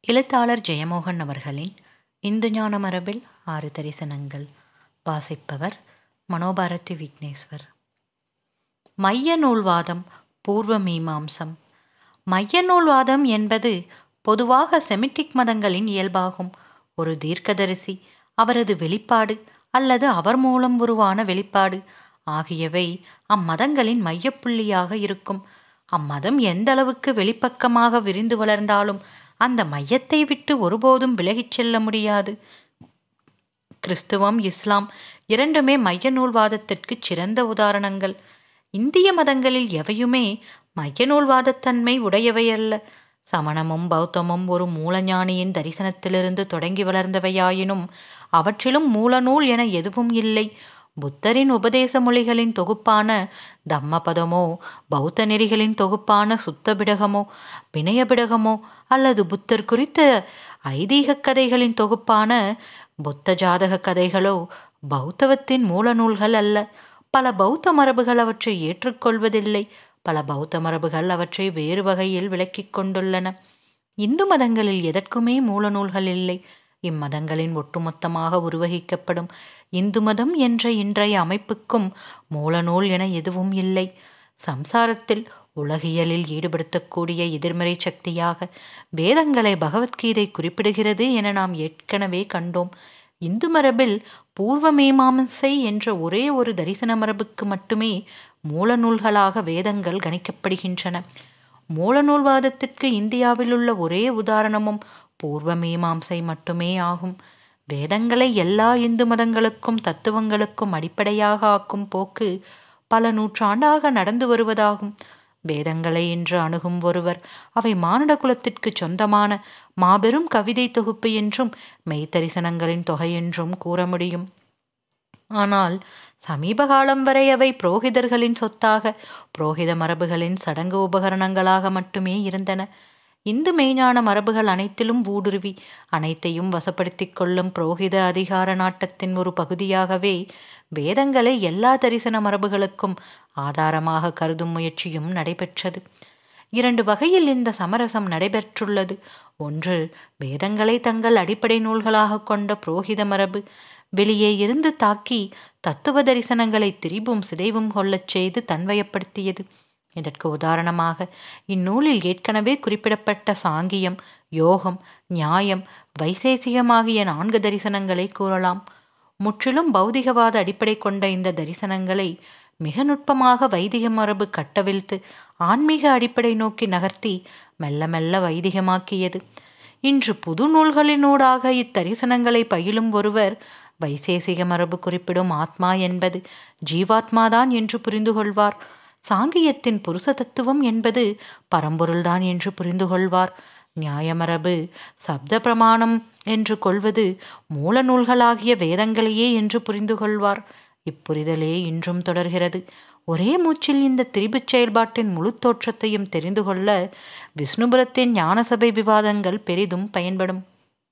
எழுத்தாளர் ஜெயமோகன் அவர்களின் இந்து ஞான மரபில் ஆறு தரிசனங்கள் வாசிப்பவர் மனோபாரதி விக்னேஸ்வர் மைய நூல்வாதம் பூர்வ மீமாம்சம் மைய நூல்வாதம் என்பது பொதுவாக செமிட்டிக் மதங்களின் இயல்பாகும் ஒரு தீர்க்கதரிசி அவரது வெளிப்பாடு அல்லது அவர் மூலம் உருவான வெளிப்பாடு ஆகியவை அம்மதங்களின் மையப்புள்ளியாக இருக்கும் அம்மதம் எந்த அளவுக்கு வெளிப்பக்கமாக விரிந்து வளர்ந்தாலும் அந்த மையத்தை விட்டு ஒருபோதும் விலகிச் செல்ல முடியாது கிறிஸ்துவம் இஸ்லாம் இரண்டுமே மைய நூல்வாதத்திற்கு சிறந்த உதாரணங்கள் இந்திய மதங்களில் எவையுமே மைய நூல்வாதத்தன்மை உடையவையல்ல சமணமும் பௌத்தமும் ஒரு மூலஞானியின் தரிசனத்திலிருந்து தொடங்கி வளர்ந்தவையாயினும் அவற்றிலும் மூலநூல் என எதுவும் இல்லை புத்தரின் உபதேச மொழிகளின் தொகுப்பான தம்மபதமோ பௌத்த நெறிகளின் தொகுப்பான சுத்தபிடகமோ வினயபிடகமோ அல்லது புத்தர் குறித்த ஐதீக கதைகளின் தொகுப்பான புத்த ஜாதக கதைகளோ பௌத்தவத்தின் மூல நூல்கள் அல்ல பல பௌத்த மரபுகள் அவற்றை ஏற்றுக்கொள்வதில்லை பல பௌத்த மரபுகள் அவற்றை வேறு வகையில் விளக்கிக் கொண்டுள்ளன இந்து மதங்களில் எதற்குமே மூல நூல்கள் இல்லை இம்மதங்களின் ஒட்டுமொத்தமாக உருவகிக்கப்படும் இந்து மதம் என்ற இன்றைய அமைப்புக்கும் மூலநூல் என எதுவும் இல்லை சம்சாரத்தில் உலகியலில் ஈடுபடுத்தக்கூடிய எதிர்மறை சக்தியாக வேதங்களை பகவத்கீதை குறிப்பிடுகிறது என நாம் ஏற்கனவே கண்டோம் இந்து மரபில் பூர்வ மீமாம்சை என்ற ஒரே ஒரு தரிசன மரபுக்கு மட்டுமே மூல நூல்களாக வேதங்கள் கணிக்கப்படுகின்றன மூலநூல்வாதத்திற்கு இந்தியாவில் உள்ள ஒரே உதாரணமும் பூர்வ மீமாம்சை மட்டுமே ஆகும் வேதங்களை எல்லா இந்து மதங்களுக்கும் தத்துவங்களுக்கும் அடிப்படையாக ஆக்கும் போக்கு பல நூற்றாண்டாக நடந்து வருவதாகும் வேதங்களை இன்று அணுகும் ஒருவர் அவை மானுட குலத்திற்கு சொந்தமான மாபெரும் கவிதை தொகுப்பு என்றும் மெய்த்தரிசனங்களின் தொகை என்றும் கூற முடியும் ஆனால் சமீப காலம் வரை அவை புரோகிதர்களின் சொத்தாக புரோகித மரபுகளின் சடங்கு உபகரணங்களாக மட்டுமே இருந்தன இந்து மெய்ஞான மரபுகள் அனைத்திலும் ஊடுருவி அனைத்தையும் வசப்படுத்தி கொள்ளும் புரோகித அதிகார நாட்டத்தின் ஒரு பகுதியாகவே வேதங்களை எல்லா தரிசன மரபுகளுக்கும் ஆதாரமாக கருதும் முயற்சியும் நடைபெற்றது இரண்டு வகையில் இந்த சமரசம் நடைபெற்றுள்ளது ஒன்று வேதங்களை தங்கள் அடிப்படை நூல்களாக கொண்ட புரோகித மரபு வெளியே இருந்து தாக்கி தத்துவ தரிசனங்களை திரிபும் சிதைவும் கொள்ளச் செய்து தன்வயப்படுத்தியது இதற்கு உதாரணமாக இந்நூலில் ஏற்கனவே குறிப்பிடப்பட்ட சாங்கியம் யோகம் நியாயம் வைசேசிகமாகிய நான்கு தரிசனங்களை கூறலாம் முற்றிலும் பௌதிகவாத அடிப்படை கொண்ட இந்த தரிசனங்களை மிக நுட்பமாக வைதிக மரபு கட்டவிழ்த்து ஆன்மீக அடிப்படை நோக்கி நகர்த்தி மெல்ல மெல்ல வைதிகமாக்கியது இன்று புது நூல்களினூடாக இத்தரிசனங்களை பயிலும் ஒருவர் வைசேசிக மரபு குறிப்பிடும் ஆத்மா என்பது ஜீவாத்மாதான் என்று புரிந்து கொள்வார் சாங்கியத்தின் புருஷ தத்துவம் என்பது பரம்பொருள்தான் என்று புரிந்து கொள்வார் நியாயமரபு சப்த பிரமாணம் என்று கொள்வது மூல நூல்களாகிய வேதங்களையே என்று புரிந்து கொள்வார் இப்புரிதலே இன்றும் தொடர்கிறது ஒரே மூச்சில் இந்த திரிபுச் செயல்பாட்டின் முழு தோற்றத்தையும் தெரிந்து கொள்ள விஷ்ணுபுரத்தின் ஞானசபை விவாதங்கள் பெரிதும் பயன்படும்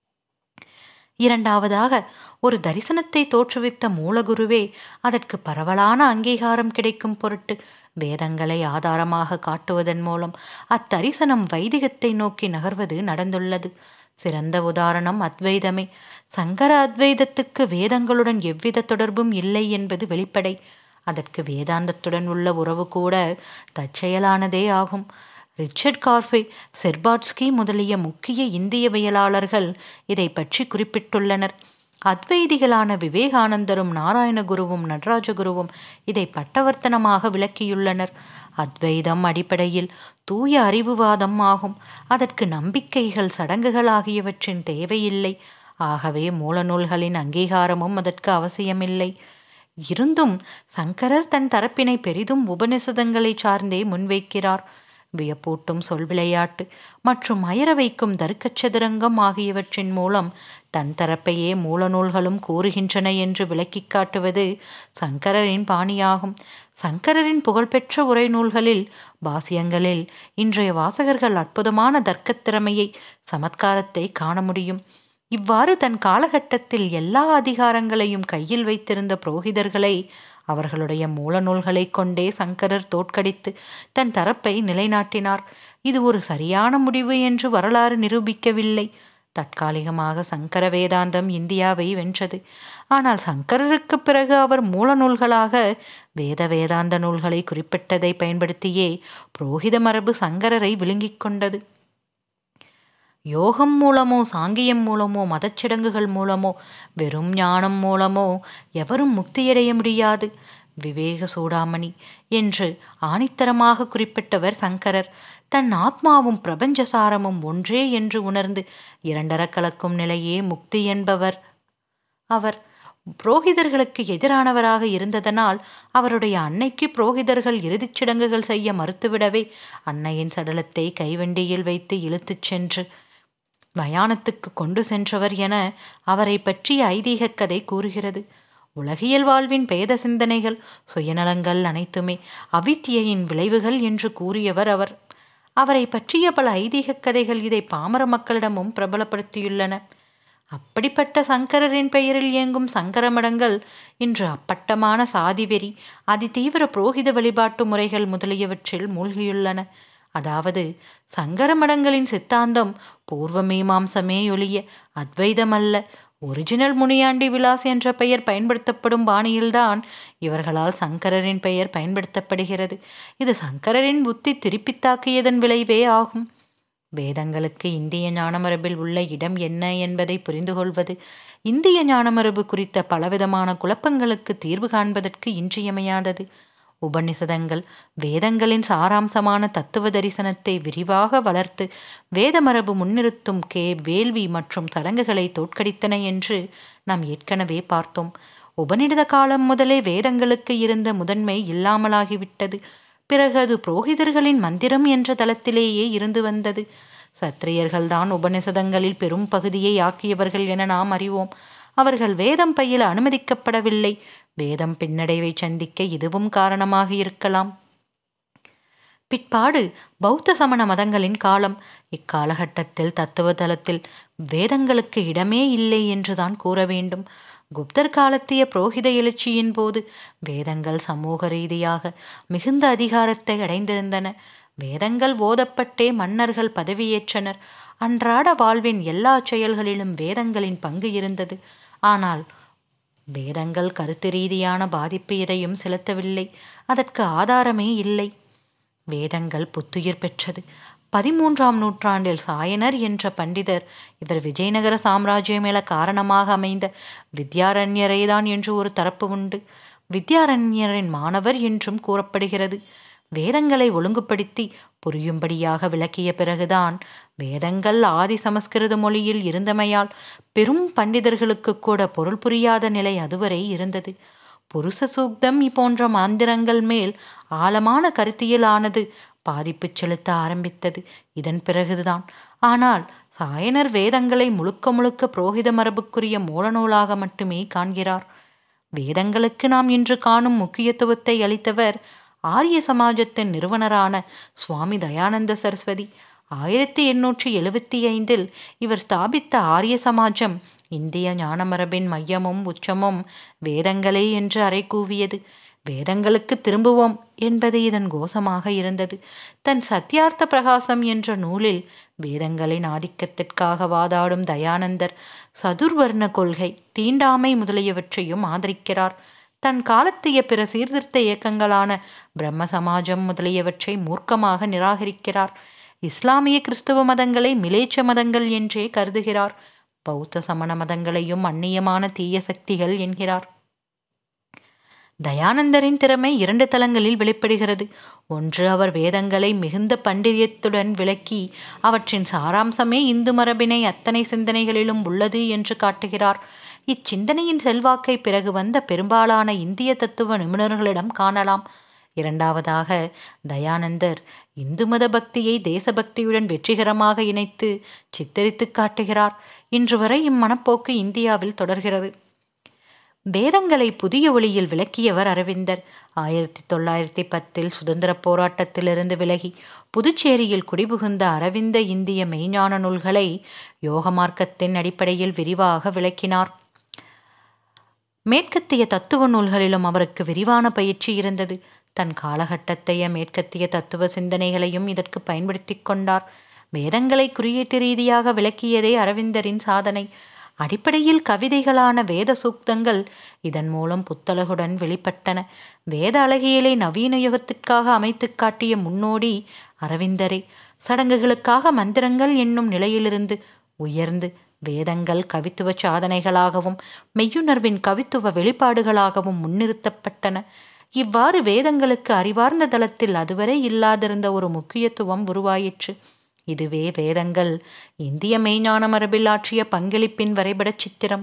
இரண்டாவதாக ஒரு தரிசனத்தை தோற்றுவித்த மூலகுருவே அதற்கு பரவலான அங்கீகாரம் கிடைக்கும் பொருட்டு வேதங்களை ஆதாரமாக காட்டுவதன் மூலம் அத்தரிசனம் வைதிகத்தை நோக்கி நகர்வது நடந்துள்ளது சிறந்த உதாரணம் அத்வைதமே சங்கர அத்வைதத்துக்கு வேதங்களுடன் எவ்வித தொடர்பும் இல்லை என்பது வெளிப்படை அதற்கு வேதாந்தத்துடன் உள்ள உறவு கூட தற்செயலானதே ஆகும் ரிச்சர்ட் கார்ஃபே செர்பாட்ஸ்கி முதலிய முக்கிய இந்தியவியலாளர்கள் இதை பற்றி குறிப்பிட்டுள்ளனர் அத்வைதிகளான விவேகானந்தரும் நாராயணகுருவும் நடராஜகுருவும் இதை பட்டவர்த்தனமாக விளக்கியுள்ளனர் அத்வைதம் அடிப்படையில் தூய அறிவுவாதம் ஆகும் அதற்கு நம்பிக்கைகள் சடங்குகள் ஆகியவற்றின் தேவையில்லை ஆகவே மூலநூல்களின் அங்கீகாரமும் அதற்கு அவசியமில்லை இருந்தும் சங்கரர் தன் தரப்பினை பெரிதும் உபநிஷதங்களை சார்ந்தே முன்வைக்கிறார் வியப்பூட்டும் சொல் விளையாட்டு மற்றும் அயர வைக்கும் தர்க்கச்சதுரங்கம் ஆகியவற்றின் மூலம் தன் தரப்பையே மூலநூல்களும் கூறுகின்றன என்று விளக்கிக் காட்டுவது சங்கரரின் பாணியாகும் சங்கரரின் புகழ்பெற்ற உரை நூல்களில் பாசியங்களில் இன்றைய வாசகர்கள் அற்புதமான தர்க்கத் திறமையை சமத்காரத்தை காண முடியும் இவ்வாறு தன் காலகட்டத்தில் எல்லா அதிகாரங்களையும் கையில் வைத்திருந்த புரோகிதர்களை அவர்களுடைய மூல நூல்களைக் கொண்டே சங்கரர் தோற்கடித்து தன் தரப்பை நிலைநாட்டினார் இது ஒரு சரியான முடிவு என்று வரலாறு நிரூபிக்கவில்லை தற்காலிகமாக சங்கர வேதாந்தம் இந்தியாவை வென்றது ஆனால் சங்கரருக்கு பிறகு அவர் மூல நூல்களாக வேத வேதாந்த நூல்களை குறிப்பிட்டதை பயன்படுத்தியே புரோகித மரபு சங்கரரை விழுங்கிக் கொண்டது யோகம் மூலமோ சாங்கியம் மூலமோ மதச்சடங்குகள் மூலமோ வெறும் ஞானம் மூலமோ எவரும் முக்தியடைய முடியாது விவேக சூடாமணி என்று ஆணித்தரமாக குறிப்பிட்டவர் சங்கரர் தன் ஆத்மாவும் பிரபஞ்சசாரமும் ஒன்றே என்று உணர்ந்து இரண்டர கலக்கும் நிலையே முக்தி என்பவர் அவர் புரோகிதர்களுக்கு எதிரானவராக இருந்ததனால் அவருடைய அன்னைக்கு புரோகிதர்கள் இறுதிச் சடங்குகள் செய்ய மறுத்துவிடவே அன்னையின் சடலத்தை கைவண்டியில் வைத்து இழுத்துச் சென்று மயானத்துக்கு கொண்டு சென்றவர் என அவரை பற்றிய ஐதீகக் கதை கூறுகிறது உலகியல் வாழ்வின் பேத சிந்தனைகள் சுயநலங்கள் அனைத்துமே அவித்தியின் விளைவுகள் என்று கூறியவர் அவர் அவரை பற்றிய பல ஐதீகக் கதைகள் இதை பாமர மக்களிடமும் பிரபலப்படுத்தியுள்ளன அப்படிப்பட்ட சங்கரரின் பெயரில் இயங்கும் சங்கர மடங்கள் இன்று அப்பட்டமான சாதிவெறி அதிதீவிர புரோகித வழிபாட்டு முறைகள் முதலியவற்றில் மூழ்கியுள்ளன அதாவது சங்கர மடங்களின் சித்தாந்தம் பூர்வ மீமாம்சமே ஒழிய அத்வைதமல்ல ஒரிஜினல் முனியாண்டி விலாஸ் என்ற பெயர் பயன்படுத்தப்படும் பாணியில்தான் இவர்களால் சங்கரரின் பெயர் பயன்படுத்தப்படுகிறது இது சங்கரரின் புத்தி திருப்பித் தாக்கியதன் விளைவே ஆகும் வேதங்களுக்கு இந்திய ஞானமரபில் உள்ள இடம் என்ன என்பதை புரிந்து கொள்வது இந்திய ஞானமரபு குறித்த பலவிதமான குழப்பங்களுக்கு தீர்வு காண்பதற்கு இன்றியமையாதது உபநிஷதங்கள் வேதங்களின் சாராம்சமான தத்துவ தரிசனத்தை விரிவாக வளர்த்து வேதமரபு முன்னிறுத்தும் கே வேள்வி மற்றும் சடங்குகளை தோற்கடித்தன என்று நாம் ஏற்கனவே பார்த்தோம் உபநிடத காலம் முதலே வேதங்களுக்கு இருந்த முதன்மை இல்லாமலாகிவிட்டது பிறகு அது புரோகிதர்களின் மந்திரம் என்ற தளத்திலேயே இருந்து வந்தது சத்திரியர்கள்தான் உபநிஷதங்களில் பெரும் பகுதியை ஆக்கியவர்கள் என நாம் அறிவோம் அவர்கள் வேதம் பயில அனுமதிக்கப்படவில்லை வேதம் பின்னடைவை சந்திக்க இதுவும் காரணமாக இருக்கலாம் பிற்பாடு பௌத்த சமண மதங்களின் காலம் இக்காலகட்டத்தில் தத்துவ தளத்தில் வேதங்களுக்கு இடமே இல்லை என்றுதான் கூற வேண்டும் குப்தர் காலத்திய புரோகித எழுச்சியின் போது வேதங்கள் சமூக ரீதியாக மிகுந்த அதிகாரத்தை அடைந்திருந்தன வேதங்கள் ஓதப்பட்டே மன்னர்கள் பதவியேற்றனர் அன்றாட வாழ்வின் எல்லா செயல்களிலும் வேதங்களின் பங்கு இருந்தது ஆனால் வேதங்கள் கருத்து ரீதியான பாதிப்பு எதையும் செலுத்தவில்லை அதற்கு ஆதாரமே இல்லை வேதங்கள் புத்துயிர் பெற்றது பதிமூன்றாம் நூற்றாண்டில் சாயனர் என்ற பண்டிதர் இவர் விஜயநகர சாம்ராஜ்யமேல காரணமாக அமைந்த வித்யாரண்யரேதான் என்று ஒரு தரப்பு உண்டு வித்யாரண்யரின் மாணவர் என்றும் கூறப்படுகிறது வேதங்களை ஒழுங்குபடுத்தி புரியும்படியாக விளக்கிய பிறகுதான் வேதங்கள் ஆதி சமஸ்கிருத மொழியில் இருந்தமையால் பெரும் பண்டிதர்களுக்கு கூட பொருள் புரியாத நிலை அதுவரை இருந்தது புருஷ சூக்தம் போன்ற மந்திரங்கள் மேல் ஆழமான கருத்தியலானது பாதிப்பு செலுத்த ஆரம்பித்தது இதன் பிறகுதான் ஆனால் சாயனர் வேதங்களை முழுக்க முழுக்க புரோகித மரபுக்குரிய மூலநூலாக மட்டுமே காண்கிறார் வேதங்களுக்கு நாம் இன்று காணும் முக்கியத்துவத்தை அளித்தவர் ஆரிய சமாஜத்தின் நிறுவனரான சுவாமி தயானந்த சரஸ்வதி ஆயிரத்தி எண்ணூற்றி எழுபத்தி ஐந்தில் இவர் ஸ்தாபித்த ஆரிய சமாஜம் இந்திய ஞானமரபின் மையமும் உச்சமும் வேதங்களே என்று அறை கூவியது வேதங்களுக்கு திரும்புவோம் என்பது இதன் கோஷமாக இருந்தது தன் சத்தியார்த்த பிரகாசம் என்ற நூலில் வேதங்களின் ஆதிக்கத்திற்காக வாதாடும் தயானந்தர் சதுர்வர்ண கொள்கை தீண்டாமை முதலியவற்றையும் ஆதரிக்கிறார் தன் காலத்திய பிற சீர்திருத்த இயக்கங்களான பிரம்ம சமாஜம் முதலியவற்றை மூர்க்கமாக நிராகரிக்கிறார் இஸ்லாமிய கிறிஸ்துவ மதங்களை மிலேச்ச மதங்கள் என்றே கருதுகிறார் பௌத்த சமண மதங்களையும் அந்நியமான தீய சக்திகள் என்கிறார் தயானந்தரின் திறமை இரண்டு தளங்களில் வெளிப்படுகிறது ஒன்று அவர் வேதங்களை மிகுந்த பண்டிதத்துடன் விளக்கி அவற்றின் சாராம்சமே இந்து மரபினை அத்தனை சிந்தனைகளிலும் உள்ளது என்று காட்டுகிறார் இச்சிந்தனையின் செல்வாக்கை பிறகு வந்த பெரும்பாலான இந்திய தத்துவ நிபுணர்களிடம் காணலாம் இரண்டாவதாக தயானந்தர் இந்து மத பக்தியை தேசபக்தியுடன் வெற்றிகரமாக இணைத்து சித்தரித்து காட்டுகிறார் இன்று வரை இம்மனப்போக்கு இந்தியாவில் தொடர்கிறது வேதங்களை புதிய ஒளியில் விளக்கியவர் அரவிந்தர் ஆயிரத்தி தொள்ளாயிரத்தி பத்தில் சுதந்திர போராட்டத்திலிருந்து விலகி புதுச்சேரியில் குடிபுகுந்த அரவிந்த இந்திய மெய்ஞான நூல்களை யோக மார்க்கத்தின் அடிப்படையில் விரிவாக விளக்கினார் மேற்கத்திய தத்துவ நூல்களிலும் அவருக்கு விரிவான பயிற்சி இருந்தது தன் காலகட்டத்தைய மேற்கத்திய தத்துவ சிந்தனைகளையும் இதற்கு பயன்படுத்தி கொண்டார் வேதங்களை குறியீட்டு ரீதியாக விளக்கியதே அரவிந்தரின் சாதனை அடிப்படையில் கவிதைகளான வேத சூக்தங்கள் இதன் மூலம் புத்தலகுடன் வெளிப்பட்டன வேத அழகியலை நவீன யுகத்திற்காக அமைத்து காட்டிய முன்னோடி அரவிந்தரே சடங்குகளுக்காக மந்திரங்கள் என்னும் நிலையிலிருந்து உயர்ந்து வேதங்கள் கவித்துவ சாதனைகளாகவும் மெய்யுணர்வின் கவித்துவ வெளிப்பாடுகளாகவும் முன்னிறுத்தப்பட்டன இவ்வாறு வேதங்களுக்கு அறிவார்ந்த தளத்தில் அதுவரை இல்லாதிருந்த ஒரு முக்கியத்துவம் உருவாயிற்று இதுவே வேதங்கள் இந்திய மெய்ஞான மரபில் ஆற்றிய பங்களிப்பின் வரைபடச் சித்திரம்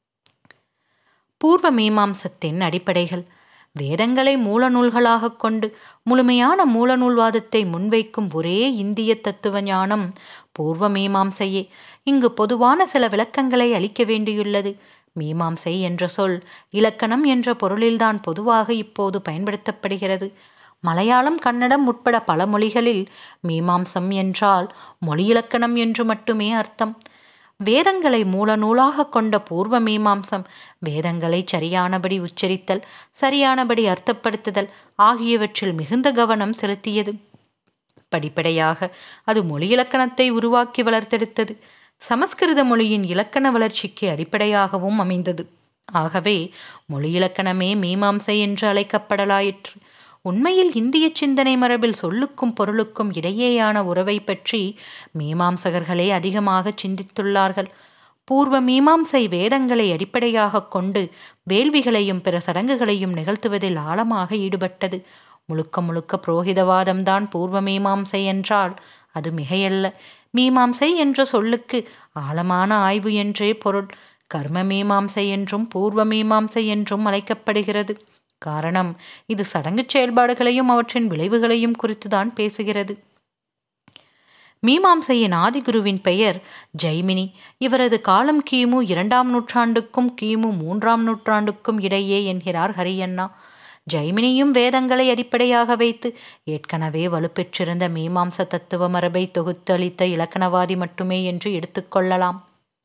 பூர்வ மீமாம்சத்தின் அடிப்படைகள் வேதங்களை மூல நூல்களாக கொண்டு முழுமையான மூலநூல்வாதத்தை முன்வைக்கும் ஒரே இந்திய தத்துவ ஞானம் பூர்வ மீமாம்சையே இங்கு பொதுவான சில விளக்கங்களை அளிக்க வேண்டியுள்ளது மீமாம்சை என்ற சொல் இலக்கணம் என்ற பொருளில்தான் பொதுவாக இப்போது பயன்படுத்தப்படுகிறது மலையாளம் கன்னடம் உட்பட பல மொழிகளில் மீமாம்சம் என்றால் மொழி இலக்கணம் என்று மட்டுமே அர்த்தம் வேதங்களை மூல நூலாக கொண்ட பூர்வ மீமாம்சம் வேதங்களை சரியானபடி உச்சரித்தல் சரியானபடி அர்த்தப்படுத்துதல் ஆகியவற்றில் மிகுந்த கவனம் செலுத்தியது படிப்படியாக அது மொழி இலக்கணத்தை உருவாக்கி வளர்த்தெடுத்தது சமஸ்கிருத மொழியின் இலக்கண வளர்ச்சிக்கு அடிப்படையாகவும் அமைந்தது ஆகவே மொழி இலக்கணமே மீமாம்சை என்று அழைக்கப்படலாயிற்று உண்மையில் இந்திய சிந்தனை மரபில் சொல்லுக்கும் பொருளுக்கும் இடையேயான உறவை பற்றி மீமாம்சகர்களே அதிகமாக சிந்தித்துள்ளார்கள் பூர்வ மீமாம்சை வேதங்களை அடிப்படையாக கொண்டு வேள்விகளையும் பிற சடங்குகளையும் நிகழ்த்துவதில் ஆழமாக ஈடுபட்டது முழுக்க முழுக்க புரோகிதவாதம்தான் பூர்வ மீமாம்சை என்றால் அது மிகையல்ல மீமாம்சை என்ற சொல்லுக்கு ஆழமான ஆய்வு என்றே பொருள் கர்ம மீமாம்சை என்றும் பூர்வ மீமாம்சை என்றும் அழைக்கப்படுகிறது காரணம் இது சடங்குச் செயல்பாடுகளையும் அவற்றின் விளைவுகளையும் குறித்துதான் பேசுகிறது மீமாம்சையின் ஆதிகுருவின் பெயர் ஜெய்மினி இவரது காலம் கிமு இரண்டாம் நூற்றாண்டுக்கும் கிமு மூன்றாம் நூற்றாண்டுக்கும் இடையே என்கிறார் ஹரியண்ணா ஜெய்மினியும் வேதங்களை அடிப்படையாக வைத்து ஏற்கனவே வலுப்பெற்றிருந்த மீமாம்ச தத்துவ மரபை தொகுத்து அளித்த இலக்கணவாதி மட்டுமே என்று எடுத்துக்கொள்ளலாம்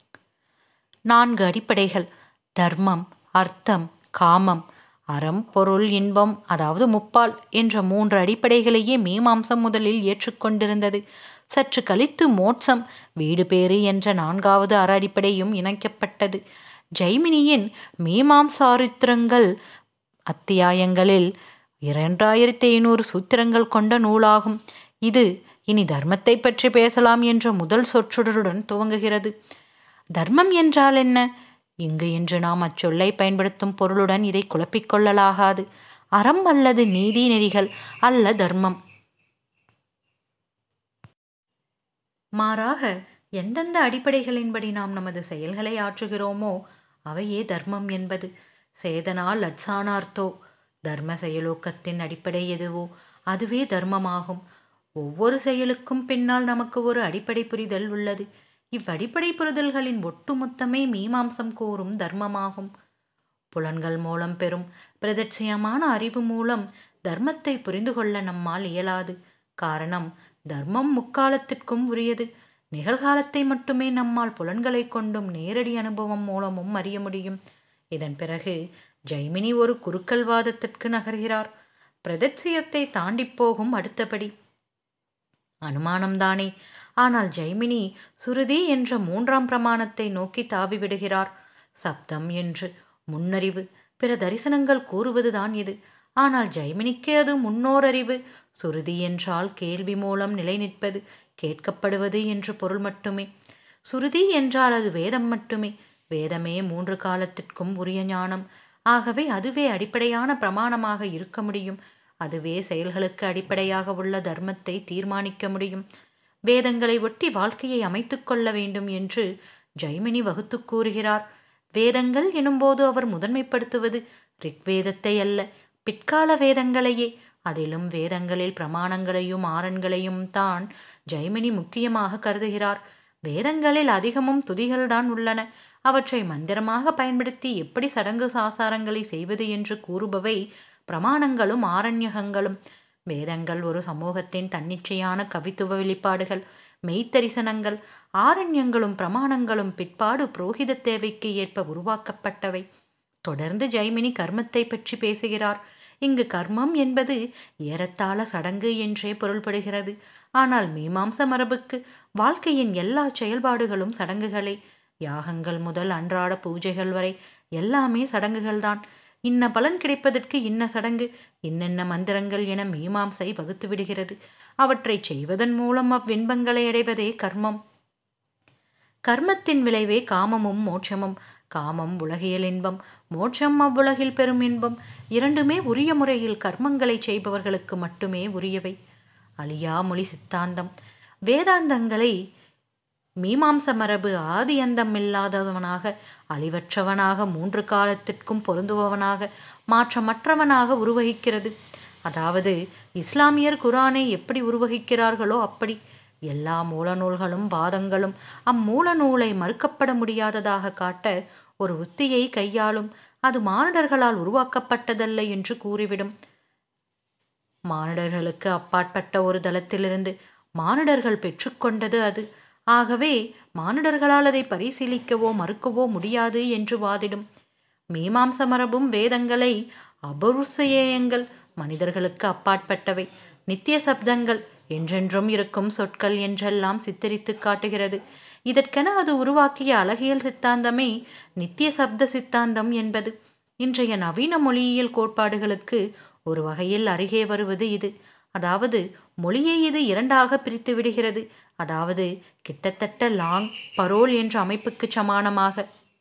நான்கு அடிப்படைகள் தர்மம் அர்த்தம் காமம் அறம் பொருள் இன்பம் அதாவது முப்பால் என்ற மூன்று அடிப்படைகளையே மீமாம்சம் முதலில் ஏற்றுக்கொண்டிருந்தது சற்று கழித்து மோட்சம் வீடு பேறு என்ற நான்காவது அற அடிப்படையும் இணைக்கப்பட்டது ஜெய்மினியின் மீமாம்சாரித்திரங்கள் அத்தியாயங்களில் இரண்டாயிரத்தி ஐநூறு சூத்திரங்கள் கொண்ட நூலாகும் இது இனி தர்மத்தை பற்றி பேசலாம் என்ற முதல் சொற்றொடருடன் துவங்குகிறது தர்மம் என்றால் என்ன இங்கு இன்று நாம் அச்சொல்லை பயன்படுத்தும் பொருளுடன் இதை குழப்பிக்கொள்ளலாகாது அறம் அல்லது நீதி நெறிகள் அல்ல தர்மம் மாறாக எந்தெந்த அடிப்படைகளின்படி நாம் நமது செயல்களை ஆற்றுகிறோமோ அவையே தர்மம் என்பது சேதனால் லட்சானார்த்தோ தர்ம செயலோக்கத்தின் அடிப்படை எதுவோ அதுவே தர்மமாகும் ஒவ்வொரு செயலுக்கும் பின்னால் நமக்கு ஒரு அடிப்படை புரிதல் உள்ளது இவ்வடிப்படை புரிதல்களின் ஒட்டுமொத்தமே மீமாம்சம் கூறும் தர்மமாகும் புலன்கள் மூலம் பெறும் பிரதட்சயமான அறிவு மூலம் தர்மத்தை புரிந்து கொள்ள நம்மால் இயலாது காரணம் தர்மம் முக்காலத்திற்கும் உரியது நிகழ்காலத்தை மட்டுமே நம்மால் புலன்களை கொண்டும் நேரடி அனுபவம் மூலமும் அறிய முடியும் இதன் பிறகு ஜைமினி ஒரு குறுக்கல்வாதத்திற்கு நகர்கிறார் பிரதட்சியத்தை தாண்டி போகும் அடுத்தபடி அனுமானம்தானே ஆனால் ஜெய்மினி சுருதி என்ற மூன்றாம் பிரமாணத்தை நோக்கி தாவி விடுகிறார் சப்தம் என்று முன்னறிவு பிற தரிசனங்கள் கூறுவதுதான் இது ஆனால் ஜெய்மினிக்கு அது முன்னோரறிவு சுருதி என்றால் கேள்வி மூலம் நிலை நிற்பது கேட்கப்படுவது என்று பொருள் மட்டுமே சுருதி என்றால் அது வேதம் மட்டுமே வேதமே மூன்று காலத்திற்கும் உரிய ஞானம் ஆகவே அதுவே அடிப்படையான பிரமாணமாக இருக்க முடியும் அதுவே செயல்களுக்கு அடிப்படையாக உள்ள தர்மத்தை தீர்மானிக்க முடியும் வேதங்களை ஒட்டி வாழ்க்கையை அமைத்து கொள்ள வேண்டும் என்று ஜெய்மினி வகுத்து கூறுகிறார் வேதங்கள் எனும்போது அவர் முதன்மைப்படுத்துவது ரிக்வேதத்தை அல்ல பிற்கால வேதங்களையே அதிலும் வேதங்களில் பிரமாணங்களையும் ஆரண்களையும் தான் ஜெய்மினி முக்கியமாக கருதுகிறார் வேதங்களில் அதிகமும் துதிகள்தான் உள்ளன அவற்றை மந்திரமாக பயன்படுத்தி எப்படி சடங்கு சாசாரங்களை செய்வது என்று கூறுபவை பிரமாணங்களும் ஆரண்யகங்களும் வேதங்கள் ஒரு சமூகத்தின் தன்னிச்சையான கவித்துவ வெளிப்பாடுகள் மெய்த்தரிசனங்கள் ஆரண்யங்களும் பிரமாணங்களும் பிற்பாடு புரோகித தேவைக்கு ஏற்ப உருவாக்கப்பட்டவை தொடர்ந்து ஜெய்மினி கர்மத்தை பற்றி பேசுகிறார் இங்கு கர்மம் என்பது ஏறத்தாழ சடங்கு என்றே பொருள்படுகிறது ஆனால் மீமாம்ச மரபுக்கு வாழ்க்கையின் எல்லா செயல்பாடுகளும் சடங்குகளே யாகங்கள் முதல் அன்றாட பூஜைகள் வரை எல்லாமே சடங்குகள்தான் இன்ன பலன் கிடைப்பதற்கு இன்ன சடங்கு இன்னென்ன மந்திரங்கள் என மீமாம்சை வகுத்து விடுகிறது அவற்றை செய்வதன் மூலம் அவ்வின்பங்களை அடைவதே கர்மம் கர்மத்தின் விளைவே காமமும் மோட்சமும் காமம் உலகியல் இன்பம் மோட்சம் அவ்வுலகில் பெறும் இன்பம் இரண்டுமே உரிய முறையில் கர்மங்களை செய்பவர்களுக்கு மட்டுமே உரியவை அழியா மொழி சித்தாந்தம் வேதாந்தங்களை மீமாம்ச மரபு ஆதி அந்தம் இல்லாதவனாக அழிவற்றவனாக மூன்று காலத்திற்கும் பொருந்துபவனாக மாற்றமற்றவனாக உருவகிக்கிறது அதாவது இஸ்லாமியர் குரானை எப்படி உருவகிக்கிறார்களோ அப்படி எல்லா மூல நூல்களும் வாதங்களும் அம்மூல நூலை மறுக்கப்பட முடியாததாக காட்ட ஒரு உத்தியை கையாளும் அது மானிடர்களால் உருவாக்கப்பட்டதல்ல என்று கூறிவிடும் மானிடர்களுக்கு அப்பாற்பட்ட ஒரு தளத்திலிருந்து மானிடர்கள் பெற்றுக்கொண்டது அது ஆகவே மானிடர்களால் அதை பரிசீலிக்கவோ மறுக்கவோ முடியாது என்று வாதிடும் மீமாம்ச மரபும் வேதங்களை அபருசயங்கள் மனிதர்களுக்கு அப்பாற்பட்டவை நித்திய சப்தங்கள் என்றென்றும் இருக்கும் சொற்கள் என்றெல்லாம் சித்தரித்து காட்டுகிறது இதற்கென அது உருவாக்கிய அழகியல் சித்தாந்தமே நித்திய சப்த சித்தாந்தம் என்பது இன்றைய நவீன மொழியியல் கோட்பாடுகளுக்கு ஒரு வகையில் அருகே வருவது இது அதாவது மொழியை இது இரண்டாக பிரித்து விடுகிறது அதாவது கிட்டத்தட்ட லாங் பரோல் என்ற அமைப்புக்கு சமானமாக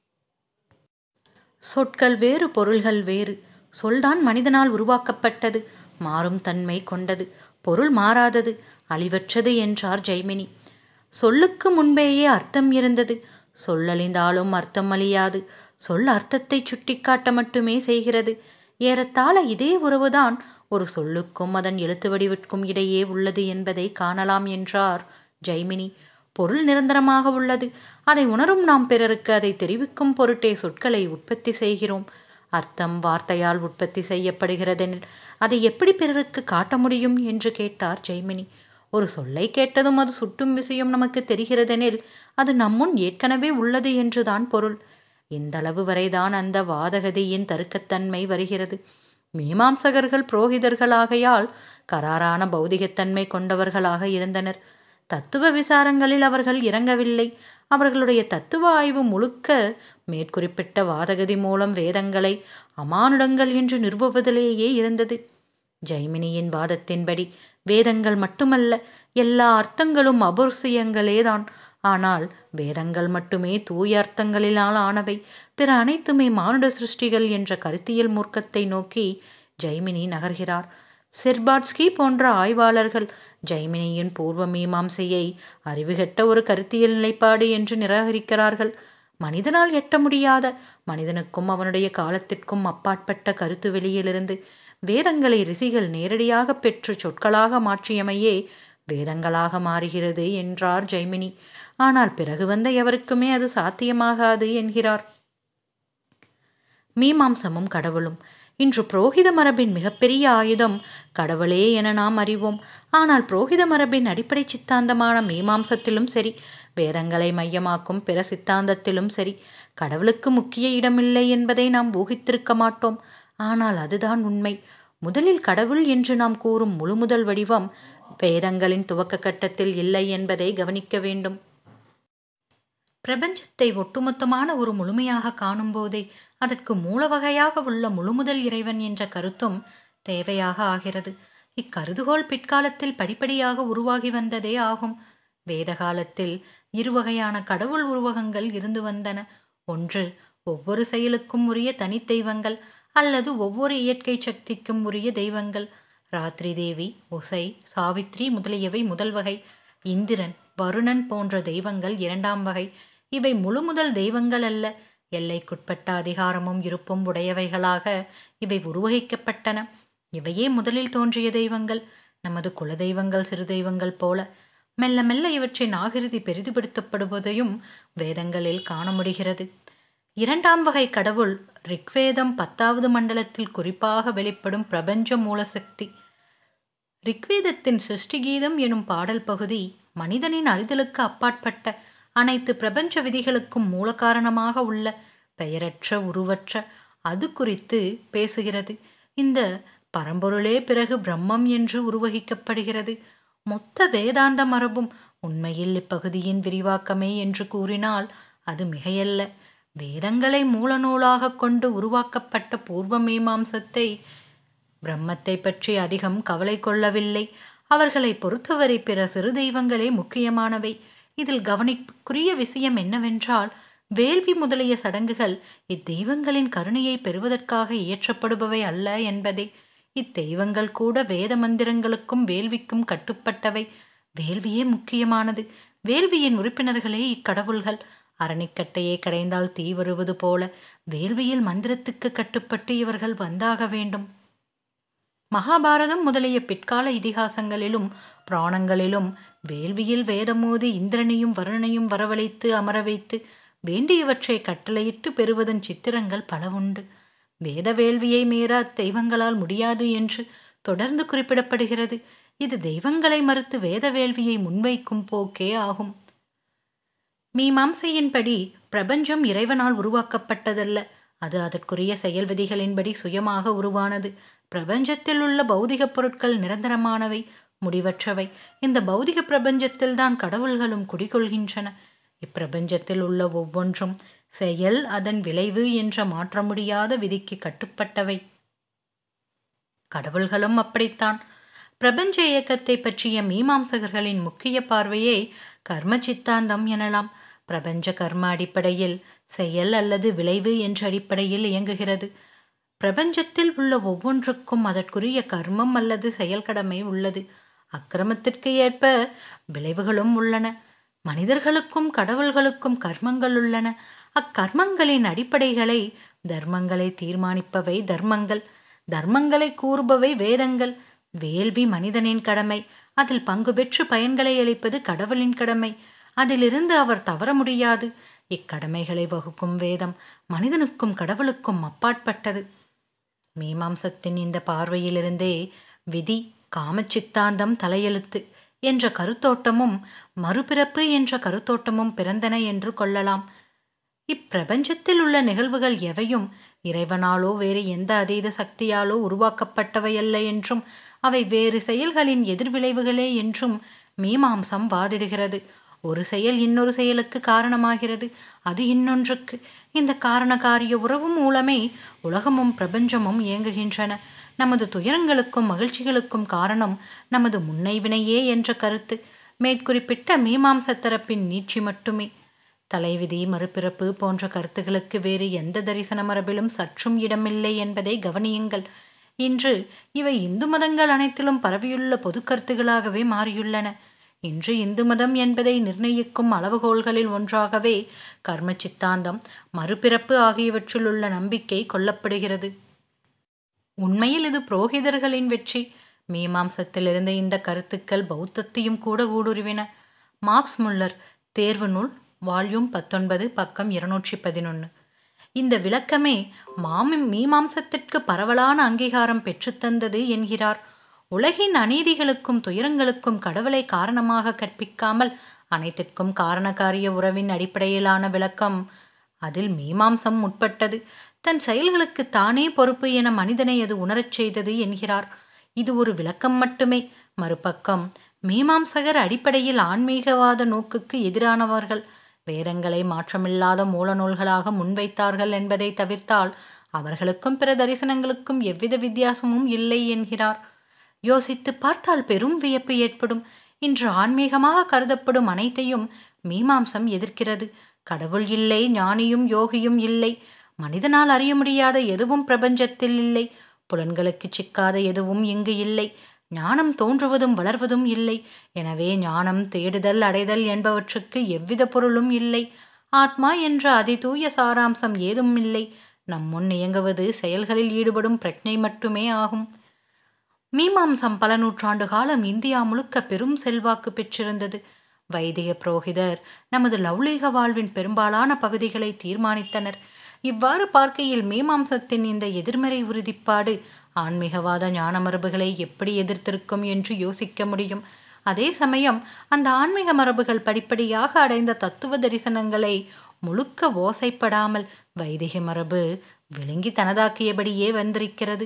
சொற்கள் வேறு பொருள்கள் வேறு சொல்தான் மனிதனால் உருவாக்கப்பட்டது மாறும் தன்மை கொண்டது பொருள் மாறாதது அழிவற்றது என்றார் ஜெய்மினி சொல்லுக்கு முன்பேயே அர்த்தம் இருந்தது சொல்லழிந்தாலும் அர்த்தம் அழியாது சொல் அர்த்தத்தை சுட்டிக்காட்ட மட்டுமே செய்கிறது ஏறத்தாழ இதே உறவுதான் ஒரு சொல்லுக்கும் அதன் எழுத்து வடிவிற்கும் இடையே உள்ளது என்பதை காணலாம் என்றார் ஜெய்மினி பொருள் நிரந்தரமாக உள்ளது அதை உணரும் நாம் பிறருக்கு அதை தெரிவிக்கும் பொருட்டே சொற்களை உற்பத்தி செய்கிறோம் அர்த்தம் வார்த்தையால் உற்பத்தி செய்யப்படுகிறதெனில் அதை எப்படி பிறருக்கு காட்ட முடியும் என்று கேட்டார் ஜெய்மினி ஒரு சொல்லை கேட்டதும் அது சுட்டும் விஷயம் நமக்கு தெரிகிறதெனில் அது நம்முன் ஏற்கனவே உள்ளது என்றுதான் பொருள் இந்த அளவு வரைதான் அந்த வாதகதியின் தருக்கத்தன்மை வருகிறது மீமாம்சகர்கள் புரோகிதர்களாகையால் கராரான பௌதிகத்தன்மை கொண்டவர்களாக இருந்தனர் தத்துவ விசாரங்களில் அவர்கள் இறங்கவில்லை அவர்களுடைய தத்துவ ஆய்வு முழுக்க மேற்குறிப்பிட்ட வாதகதி மூலம் வேதங்களை அமானுடங்கள் என்று நிறுவுவதிலேயே இருந்தது ஜெய்மினியின் வாதத்தின்படி வேதங்கள் மட்டுமல்ல எல்லா அர்த்தங்களும் அபுர்சியங்களேதான் ஆனால் வேதங்கள் மட்டுமே தூய அர்த்தங்களினால் ஆனவை பிற அனைத்துமே மானுட சிருஷ்டிகள் என்ற கருத்தியல் மூர்க்கத்தை நோக்கி ஜெய்மினி நகர்கிறார் செர்பாட்ஸ்கி போன்ற ஆய்வாளர்கள் ஜெய்மினியின் பூர்வ மீமாம்சையை அறிவுகெட்ட ஒரு கருத்தியல் நிலைப்பாடு என்று நிராகரிக்கிறார்கள் மனிதனால் எட்ட முடியாத மனிதனுக்கும் அவனுடைய காலத்திற்கும் அப்பாற்பட்ட கருத்து வெளியிலிருந்து வேதங்களை ரிஷிகள் நேரடியாக பெற்று சொற்களாக மாற்றியமையே வேதங்களாக மாறுகிறது என்றார் ஜெய்மினி ஆனால் பிறகு வந்த எவருக்குமே அது சாத்தியமாகாது என்கிறார் மீமாம்சமும் கடவுளும் இன்று புரோகித மரபின் மிகப்பெரிய ஆயுதம் கடவுளே என நாம் அறிவோம் ஆனால் புரோகித மரபின் அடிப்படை சித்தாந்தமான மீமாம்சத்திலும் சரி வேதங்களை மையமாக்கும் பிற சித்தாந்தத்திலும் சரி கடவுளுக்கு முக்கிய இடமில்லை என்பதை நாம் ஊகித்திருக்க மாட்டோம் ஆனால் அதுதான் உண்மை முதலில் கடவுள் என்று நாம் கூறும் முழுமுதல் வடிவம் வேதங்களின் துவக்க கட்டத்தில் இல்லை என்பதை கவனிக்க வேண்டும் பிரபஞ்சத்தை ஒட்டுமொத்தமான ஒரு முழுமையாக காணும்போதே அதற்கு மூல வகையாக உள்ள முழுமுதல் இறைவன் என்ற கருத்தும் தேவையாக ஆகிறது இக்கருதுகோள் பிற்காலத்தில் படிப்படியாக உருவாகி வந்ததே ஆகும் வேத காலத்தில் இருவகையான கடவுள் உருவகங்கள் இருந்து வந்தன ஒன்று ஒவ்வொரு செயலுக்கும் உரிய தனித்தெய்வங்கள் அல்லது ஒவ்வொரு இயற்கை சக்திக்கும் உரிய தெய்வங்கள் ராத்திரி தேவி உசை சாவித்ரி முதலியவை முதல் வகை இந்திரன் வருணன் போன்ற தெய்வங்கள் இரண்டாம் வகை இவை முழுமுதல் தெய்வங்கள் அல்ல எல்லைக்குட்பட்ட அதிகாரமும் இருப்பும் உடையவைகளாக இவை உருவகிக்கப்பட்டன இவையே முதலில் தோன்றிய தெய்வங்கள் நமது குல தெய்வங்கள் சிறு தெய்வங்கள் போல மெல்ல மெல்ல இவற்றின் ஆகிருதி பெரிதுபடுத்தப்படுவதையும் வேதங்களில் காண முடிகிறது இரண்டாம் வகை கடவுள் ரிக்வேதம் பத்தாவது மண்டலத்தில் குறிப்பாக வெளிப்படும் பிரபஞ்ச மூலசக்தி ரிக்வேதத்தின் சிருஷ்டி கீதம் எனும் பாடல் பகுதி மனிதனின் அறிதலுக்கு அப்பாற்பட்ட அனைத்து பிரபஞ்ச விதிகளுக்கும் மூல காரணமாக உள்ள பெயரற்ற உருவற்ற அது குறித்து பேசுகிறது இந்த பரம்பொருளே பிறகு பிரம்மம் என்று உருவகிக்கப்படுகிறது மொத்த வேதாந்த மரபும் உண்மையில் இப்பகுதியின் விரிவாக்கமே என்று கூறினால் அது மிகையல்ல வேதங்களை மூலநூலாக கொண்டு உருவாக்கப்பட்ட பூர்வ மீமாம்சத்தை பிரம்மத்தை பற்றி அதிகம் கவலை கொள்ளவில்லை அவர்களை பொறுத்தவரை பிற சிறு தெய்வங்களே முக்கியமானவை இதில் கவனிப்புக்குரிய விஷயம் என்னவென்றால் வேள்வி முதலிய சடங்குகள் இத்தெய்வங்களின் கருணையை பெறுவதற்காக இயற்றப்படுபவை அல்ல என்பதே இத்தெய்வங்கள் கூட வேத மந்திரங்களுக்கும் வேள்விக்கும் கட்டுப்பட்டவை வேள்வியே முக்கியமானது வேள்வியின் உறுப்பினர்களே இக்கடவுள்கள் அரணிக்கட்டையை கடைந்தால் தீ வருவது போல வேள்வியில் மந்திரத்துக்கு கட்டுப்பட்டு இவர்கள் வந்தாக வேண்டும் மகாபாரதம் முதலிய பிற்கால இதிகாசங்களிலும் புராணங்களிலும் வேள்வியில் வேதமோதி இந்திரனையும் வருணனையும் வரவழைத்து அமர வைத்து வேண்டியவற்றை கட்டளையிட்டு பெறுவதன் சித்திரங்கள் பல உண்டு வேத வேள்வியை மீற தெய்வங்களால் முடியாது என்று தொடர்ந்து குறிப்பிடப்படுகிறது இது தெய்வங்களை மறுத்து வேத வேள்வியை முன்வைக்கும் போக்கே ஆகும் மீமாம்சையின்படி பிரபஞ்சம் இறைவனால் உருவாக்கப்பட்டதல்ல அது அதற்குரிய செயல் விதிகளின்படி சுயமாக உருவானது பிரபஞ்சத்தில் உள்ள பௌதிக பொருட்கள் நிரந்தரமானவை முடிவற்றவை இந்த பௌதிக பிரபஞ்சத்தில்தான் கடவுள்களும் குடிகொள்கின்றன இப்பிரபஞ்சத்தில் உள்ள ஒவ்வொன்றும் செயல் அதன் விளைவு என்ற மாற்ற முடியாத விதிக்கு கட்டுப்பட்டவை கடவுள்களும் அப்படித்தான் பிரபஞ்ச இயக்கத்தை பற்றிய மீமாம்சகர்களின் முக்கிய பார்வையை கர்ம சித்தாந்தம் எனலாம் பிரபஞ்ச கர்ம அடிப்படையில் செயல் அல்லது விளைவு என்ற அடிப்படையில் இயங்குகிறது பிரபஞ்சத்தில் உள்ள ஒவ்வொன்றுக்கும் அதற்குரிய கர்மம் அல்லது செயல் கடமை உள்ளது அக்கிரமத்திற்கு ஏற்ப விளைவுகளும் உள்ளன மனிதர்களுக்கும் கடவுள்களுக்கும் கர்மங்கள் உள்ளன அக்கர்மங்களின் அடிப்படைகளை தர்மங்களை தீர்மானிப்பவை தர்மங்கள் தர்மங்களை கூறுபவை வேதங்கள் வேள்வி மனிதனின் கடமை அதில் பங்கு பெற்று பயன்களை அளிப்பது கடவுளின் கடமை அதிலிருந்து அவர் தவற முடியாது இக்கடமைகளை வகுக்கும் வேதம் மனிதனுக்கும் கடவுளுக்கும் அப்பாற்பட்டது மீமாம்சத்தின் இந்த பார்வையிலிருந்தே விதி காமச்சித்தாந்தம் தலையெழுத்து என்ற கருத்தோட்டமும் மறுபிறப்பு என்ற கருத்தோட்டமும் பிறந்தன என்று கொள்ளலாம் இப்பிரபஞ்சத்தில் உள்ள நிகழ்வுகள் எவையும் இறைவனாலோ வேறு எந்த அதீத சக்தியாலோ உருவாக்கப்பட்டவையல்ல என்றும் அவை வேறு செயல்களின் எதிர்விளைவுகளே என்றும் மீமாம்சம் வாதிடுகிறது ஒரு செயல் இன்னொரு செயலுக்கு காரணமாகிறது அது இன்னொன்றுக்கு இந்த காரணகாரிய உறவு மூலமே உலகமும் பிரபஞ்சமும் இயங்குகின்றன நமது துயரங்களுக்கும் மகிழ்ச்சிகளுக்கும் காரணம் நமது முன்னைவினையே என்ற கருத்து மேற்குறிப்பிட்ட மீமாம்ச தரப்பின் நீட்சி மட்டுமே தலைவிதி மறுபிறப்பு போன்ற கருத்துகளுக்கு வேறு எந்த தரிசன மரபிலும் சற்றும் இடமில்லை என்பதை கவனியுங்கள் இன்று இவை இந்து மதங்கள் அனைத்திலும் பரவியுள்ள பொது கருத்துகளாகவே மாறியுள்ளன இன்று இந்து மதம் என்பதை நிர்ணயிக்கும் அளவுகோல்களில் ஒன்றாகவே கர்ம சித்தாந்தம் மறுபிறப்பு ஆகியவற்றில் உள்ள நம்பிக்கை கொள்ளப்படுகிறது உண்மையில் இது புரோகிதர்களின் வெற்றி மீமாம்சத்திலிருந்த இந்த கருத்துக்கள் பௌத்தத்தையும் கூட ஊடுருவின மார்க்ஸ் முல்லர் தேர்வு நூல் வால்யூம் பத்தொன்பது பக்கம் இருநூற்றி பதினொன்று இந்த விளக்கமே மாமி மீமாம்சத்திற்கு பரவலான அங்கீகாரம் பெற்றுத்தந்தது என்கிறார் உலகின் அநீதிகளுக்கும் துயரங்களுக்கும் கடவுளை காரணமாக கற்பிக்காமல் அனைத்திற்கும் காரணகாரிய உறவின் அடிப்படையிலான விளக்கம் அதில் மீமாம்சம் உட்பட்டது தன் செயல்களுக்கு தானே பொறுப்பு என மனிதனை அது உணரச் செய்தது என்கிறார் இது ஒரு விளக்கம் மட்டுமே மறுபக்கம் மீமாம்சகர் அடிப்படையில் ஆன்மீகவாத நோக்குக்கு எதிரானவர்கள் வேதங்களை மாற்றமில்லாத மூல நூல்களாக முன்வைத்தார்கள் என்பதை தவிர்த்தால் அவர்களுக்கும் பிற தரிசனங்களுக்கும் எவ்வித வித்தியாசமும் இல்லை என்கிறார் யோசித்து பார்த்தால் பெரும் வியப்பு ஏற்படும் இன்று ஆன்மீகமாக கருதப்படும் அனைத்தையும் மீமாம்சம் எதிர்க்கிறது கடவுள் இல்லை ஞானியும் யோகியும் இல்லை மனிதனால் அறிய முடியாத எதுவும் பிரபஞ்சத்தில் இல்லை புலன்களுக்கு சிக்காத எதுவும் இங்கு இல்லை ஞானம் தோன்றுவதும் வளர்வதும் இல்லை எனவே ஞானம் தேடுதல் அடைதல் என்பவற்றுக்கு எவ்வித பொருளும் இல்லை ஆத்மா என்ற அதிதூய சாராம்சம் ஏதும் இல்லை நம் முன் இயங்குவது செயல்களில் ஈடுபடும் பிரஜை மட்டுமே ஆகும் மீமாம்சம் பல நூற்றாண்டு காலம் இந்தியா முழுக்க பெரும் செல்வாக்கு பெற்றிருந்தது வைதிக புரோகிதர் நமது லௌலீக வாழ்வின் பெரும்பாலான பகுதிகளை தீர்மானித்தனர் இவ்வாறு பார்க்கையில் மீமாம்சத்தின் இந்த எதிர்மறை உறுதிப்பாடு ஆன்மீகவாத ஞான மரபுகளை எப்படி எதிர்த்திருக்கும் என்று யோசிக்க முடியும் அதே சமயம் அந்த ஆன்மீக மரபுகள் படிப்படியாக அடைந்த தத்துவ தரிசனங்களை முழுக்க ஓசைப்படாமல் வைதிக மரபு விழுங்கி தனதாக்கியபடியே வந்திருக்கிறது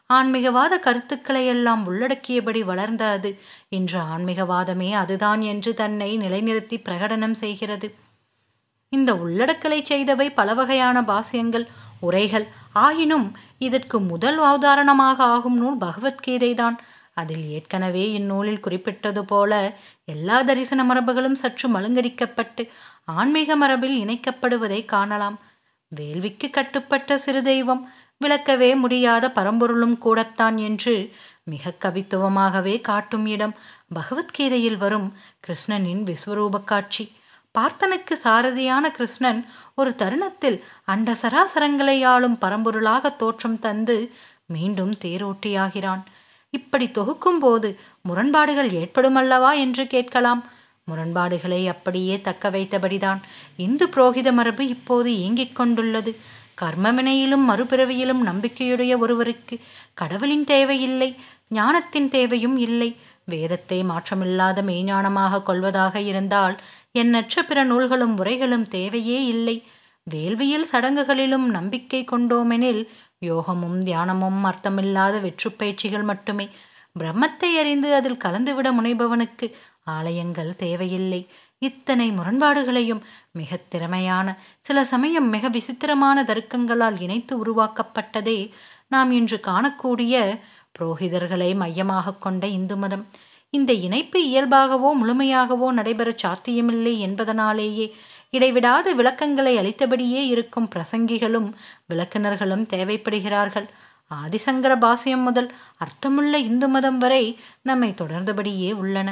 ஆன்மீகவாத கருத்துக்களை எல்லாம் உள்ளடக்கியபடி வளர்ந்த அது இன்று ஆன்மீகவாதமே அதுதான் என்று தன்னை நிலைநிறுத்தி பிரகடனம் செய்கிறது இந்த உள்ளடக்கலை செய்தவை பல வகையான பாசியங்கள் உரைகள் ஆயினும் இதற்கு முதல் உதாரணமாக ஆகும் நூல் பகவத்கீதை தான் அதில் ஏற்கனவே இந்நூலில் குறிப்பிட்டது போல எல்லா தரிசன மரபுகளும் சற்று மழுங்கடிக்கப்பட்டு ஆன்மீக மரபில் இணைக்கப்படுவதை காணலாம் வேள்விக்கு கட்டுப்பட்ட சிறு தெய்வம் விளக்கவே முடியாத பரம்பொருளும் கூடத்தான் என்று மிக கவித்துவமாகவே காட்டும் இடம் பகவத்கீதையில் வரும் கிருஷ்ணனின் விஸ்வரூப காட்சி பார்த்தனுக்கு சாரதியான கிருஷ்ணன் ஒரு தருணத்தில் அண்ட சராசரங்களை ஆளும் பரம்பொருளாக தோற்றம் தந்து மீண்டும் தேரோட்டியாகிறான் இப்படி தொகுக்கும் போது முரண்பாடுகள் ஏற்படுமல்லவா என்று கேட்கலாம் முரண்பாடுகளை அப்படியே தக்க வைத்தபடிதான் இந்து புரோகித மரபு இப்போது இயங்கிக் கொண்டுள்ளது கர்மவினையிலும் மறுபிறவியிலும் நம்பிக்கையுடைய ஒருவருக்கு கடவுளின் தேவையில்லை ஞானத்தின் தேவையும் இல்லை வேதத்தை மாற்றமில்லாத மெய்ஞானமாக கொள்வதாக இருந்தால் எண்ணற்ற பிற நூல்களும் உரைகளும் தேவையே இல்லை வேள்வியில் சடங்குகளிலும் நம்பிக்கை கொண்டோமெனில் யோகமும் தியானமும் அர்த்தமில்லாத வெற்றுப் பயிற்சிகள் மட்டுமே பிரம்மத்தை அறிந்து அதில் கலந்துவிட முனைபவனுக்கு ஆலயங்கள் தேவையில்லை இத்தனை முரண்பாடுகளையும் மிக திறமையான சில சமயம் மிக விசித்திரமான தர்க்கங்களால் இணைத்து உருவாக்கப்பட்டதே நாம் இன்று காணக்கூடிய புரோகிதர்களை மையமாக கொண்ட இந்து மதம் இந்த இணைப்பு இயல்பாகவோ முழுமையாகவோ நடைபெற சாத்தியமில்லை என்பதனாலேயே இடைவிடாத விளக்கங்களை அளித்தபடியே இருக்கும் பிரசங்கிகளும் விளக்குனர்களும் தேவைப்படுகிறார்கள் ஆதிசங்கர பாசியம் முதல் அர்த்தமுள்ள இந்து மதம் வரை நம்மை தொடர்ந்தபடியே உள்ளன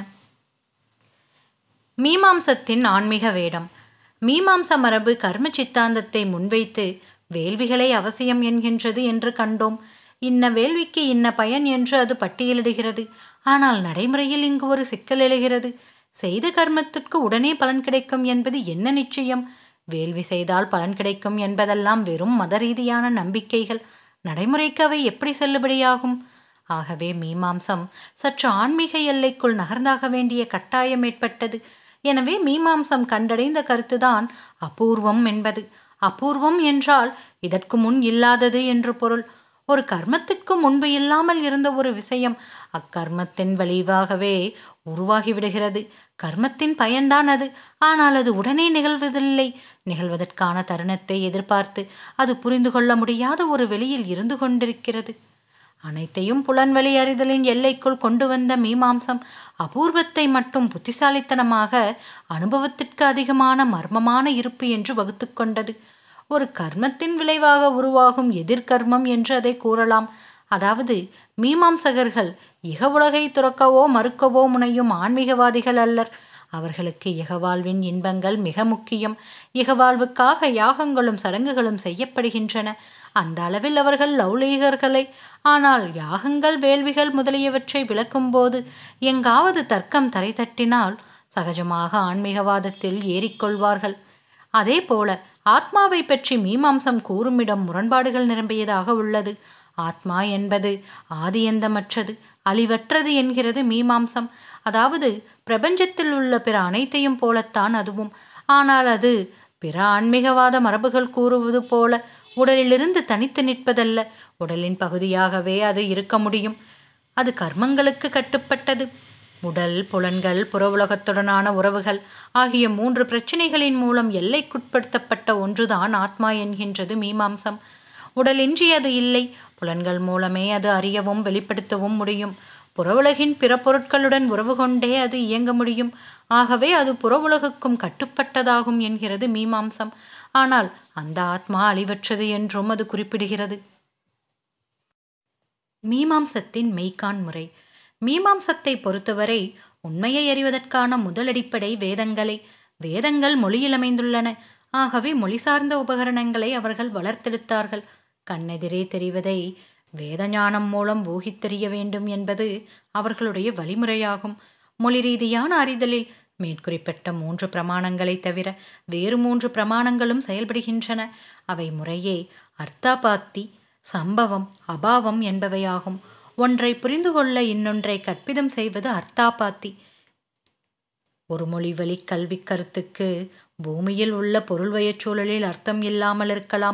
மீமாம்சத்தின் ஆன்மீக வேடம் மீமாம்ச மரபு கர்ம சித்தாந்தத்தை முன்வைத்து வேள்விகளை அவசியம் என்கின்றது என்று கண்டோம் இன்ன வேள்விக்கு இன்ன பயன் என்று அது பட்டியலிடுகிறது ஆனால் நடைமுறையில் இங்கு ஒரு சிக்கல் எழுகிறது செய்த கர்மத்திற்கு உடனே பலன் கிடைக்கும் என்பது என்ன நிச்சயம் வேள்வி செய்தால் பலன் கிடைக்கும் என்பதெல்லாம் வெறும் மத ரீதியான நம்பிக்கைகள் நடைமுறைக்கு அவை எப்படி செல்லுபடியாகும் ஆகவே மீமாம்சம் சற்று ஆன்மீக எல்லைக்குள் நகர்ந்தாக வேண்டிய கட்டாயம் ஏற்பட்டது எனவே மீமாம்சம் கண்டடைந்த கருத்துதான் அபூர்வம் என்பது அபூர்வம் என்றால் இதற்கு முன் இல்லாதது என்று பொருள் ஒரு கர்மத்திற்கு முன்பு இல்லாமல் இருந்த ஒரு விஷயம் அக்கர்மத்தின் விளைவாகவே உருவாகிவிடுகிறது கர்மத்தின் பயன்தான் அது ஆனால் அது உடனே நிகழ்வதில்லை நிகழ்வதற்கான தருணத்தை எதிர்பார்த்து அது புரிந்து கொள்ள முடியாத ஒரு வெளியில் இருந்து கொண்டிருக்கிறது அனைத்தையும் புலன்வெளி அறிதலின் எல்லைக்குள் கொண்டு வந்த மீமாம்சம் அபூர்வத்தை மட்டும் புத்திசாலித்தனமாக அனுபவத்திற்கு அதிகமான மர்மமான இருப்பு என்று வகுத்து கொண்டது ஒரு கர்மத்தின் விளைவாக உருவாகும் எதிர்கர்மம் என்று அதை கூறலாம் அதாவது மீமாம்சகர்கள் இக உலகை துறக்கவோ மறுக்கவோ முனையும் ஆன்மீகவாதிகள் அல்லர் அவர்களுக்கு இகவாழ்வின் இன்பங்கள் மிக முக்கியம் இகவாழ்வுக்காக யாகங்களும் சடங்குகளும் செய்யப்படுகின்றன அந்த அளவில் அவர்கள் லௌலீகர்களை ஆனால் யாகங்கள் வேள்விகள் முதலியவற்றை விளக்கும்போது எங்காவது தர்க்கம் தரை தட்டினால் சகஜமாக ஆன்மீகவாதத்தில் ஏறிக்கொள்வார்கள் அதே போல ஆத்மாவை பற்றி மீமாம்சம் கூறுமிடம் முரண்பாடுகள் நிரம்பியதாக உள்ளது ஆத்மா என்பது ஆதியந்தமற்றது அழிவற்றது என்கிறது மீமாம்சம் அதாவது பிரபஞ்சத்தில் உள்ள பிற அனைத்தையும் போலத்தான் அதுவும் ஆனால் அது பிற ஆன்மீகவாத மரபுகள் கூறுவது போல உடலிலிருந்து தனித்து நிற்பதல்ல உடலின் பகுதியாகவே அது இருக்க முடியும் அது கர்மங்களுக்கு கட்டுப்பட்டது உடல் புலன்கள் புற உலகத்துடனான உறவுகள் ஆகிய மூன்று பிரச்சனைகளின் மூலம் எல்லைக்குட்படுத்தப்பட்ட ஒன்றுதான் ஆத்மா என்கின்றது மீமாம்சம் உடலின்றி அது இல்லை புலன்கள் மூலமே அது அறியவும் வெளிப்படுத்தவும் முடியும் புறவுலகின் பிற பொருட்களுடன் உறவு கொண்டே அது இயங்க முடியும் ஆகவே அது புறவுலகுக்கும் கட்டுப்பட்டதாகும் என்கிறது மீமாம்சம் ஆனால் அந்த ஆத்மா அழிவற்றது என்றும் அது குறிப்பிடுகிறது மீமாம்சத்தின் மெய்க்கான் முறை மீமாம்சத்தை பொறுத்தவரை உண்மையை அறிவதற்கான முதல் அடிப்படை வேதங்களை வேதங்கள் மொழியில் அமைந்துள்ளன ஆகவே மொழி சார்ந்த உபகரணங்களை அவர்கள் வளர்த்தெடுத்தார்கள் கண்ணெதிரே தெரிவதை வேத ஞானம் மூலம் ஊகித்தெறிய வேண்டும் என்பது அவர்களுடைய வழிமுறையாகும் மொழி ரீதியான அறிதலில் மேற்குறிப்பிட்ட மூன்று பிரமாணங்களை தவிர வேறு மூன்று பிரமாணங்களும் செயல்படுகின்றன அவை முறையே அர்த்தாபாத்தி சம்பவம் அபாவம் என்பவையாகும் ஒன்றை புரிந்து கொள்ள இன்னொன்றை கற்பிதம் செய்வது அர்த்தாபாத்தி ஒரு மொழி வழி கல்வி கருத்துக்கு பூமியில் உள்ள பொருள்வயச் சூழலில் அர்த்தம் இல்லாமல் இருக்கலாம்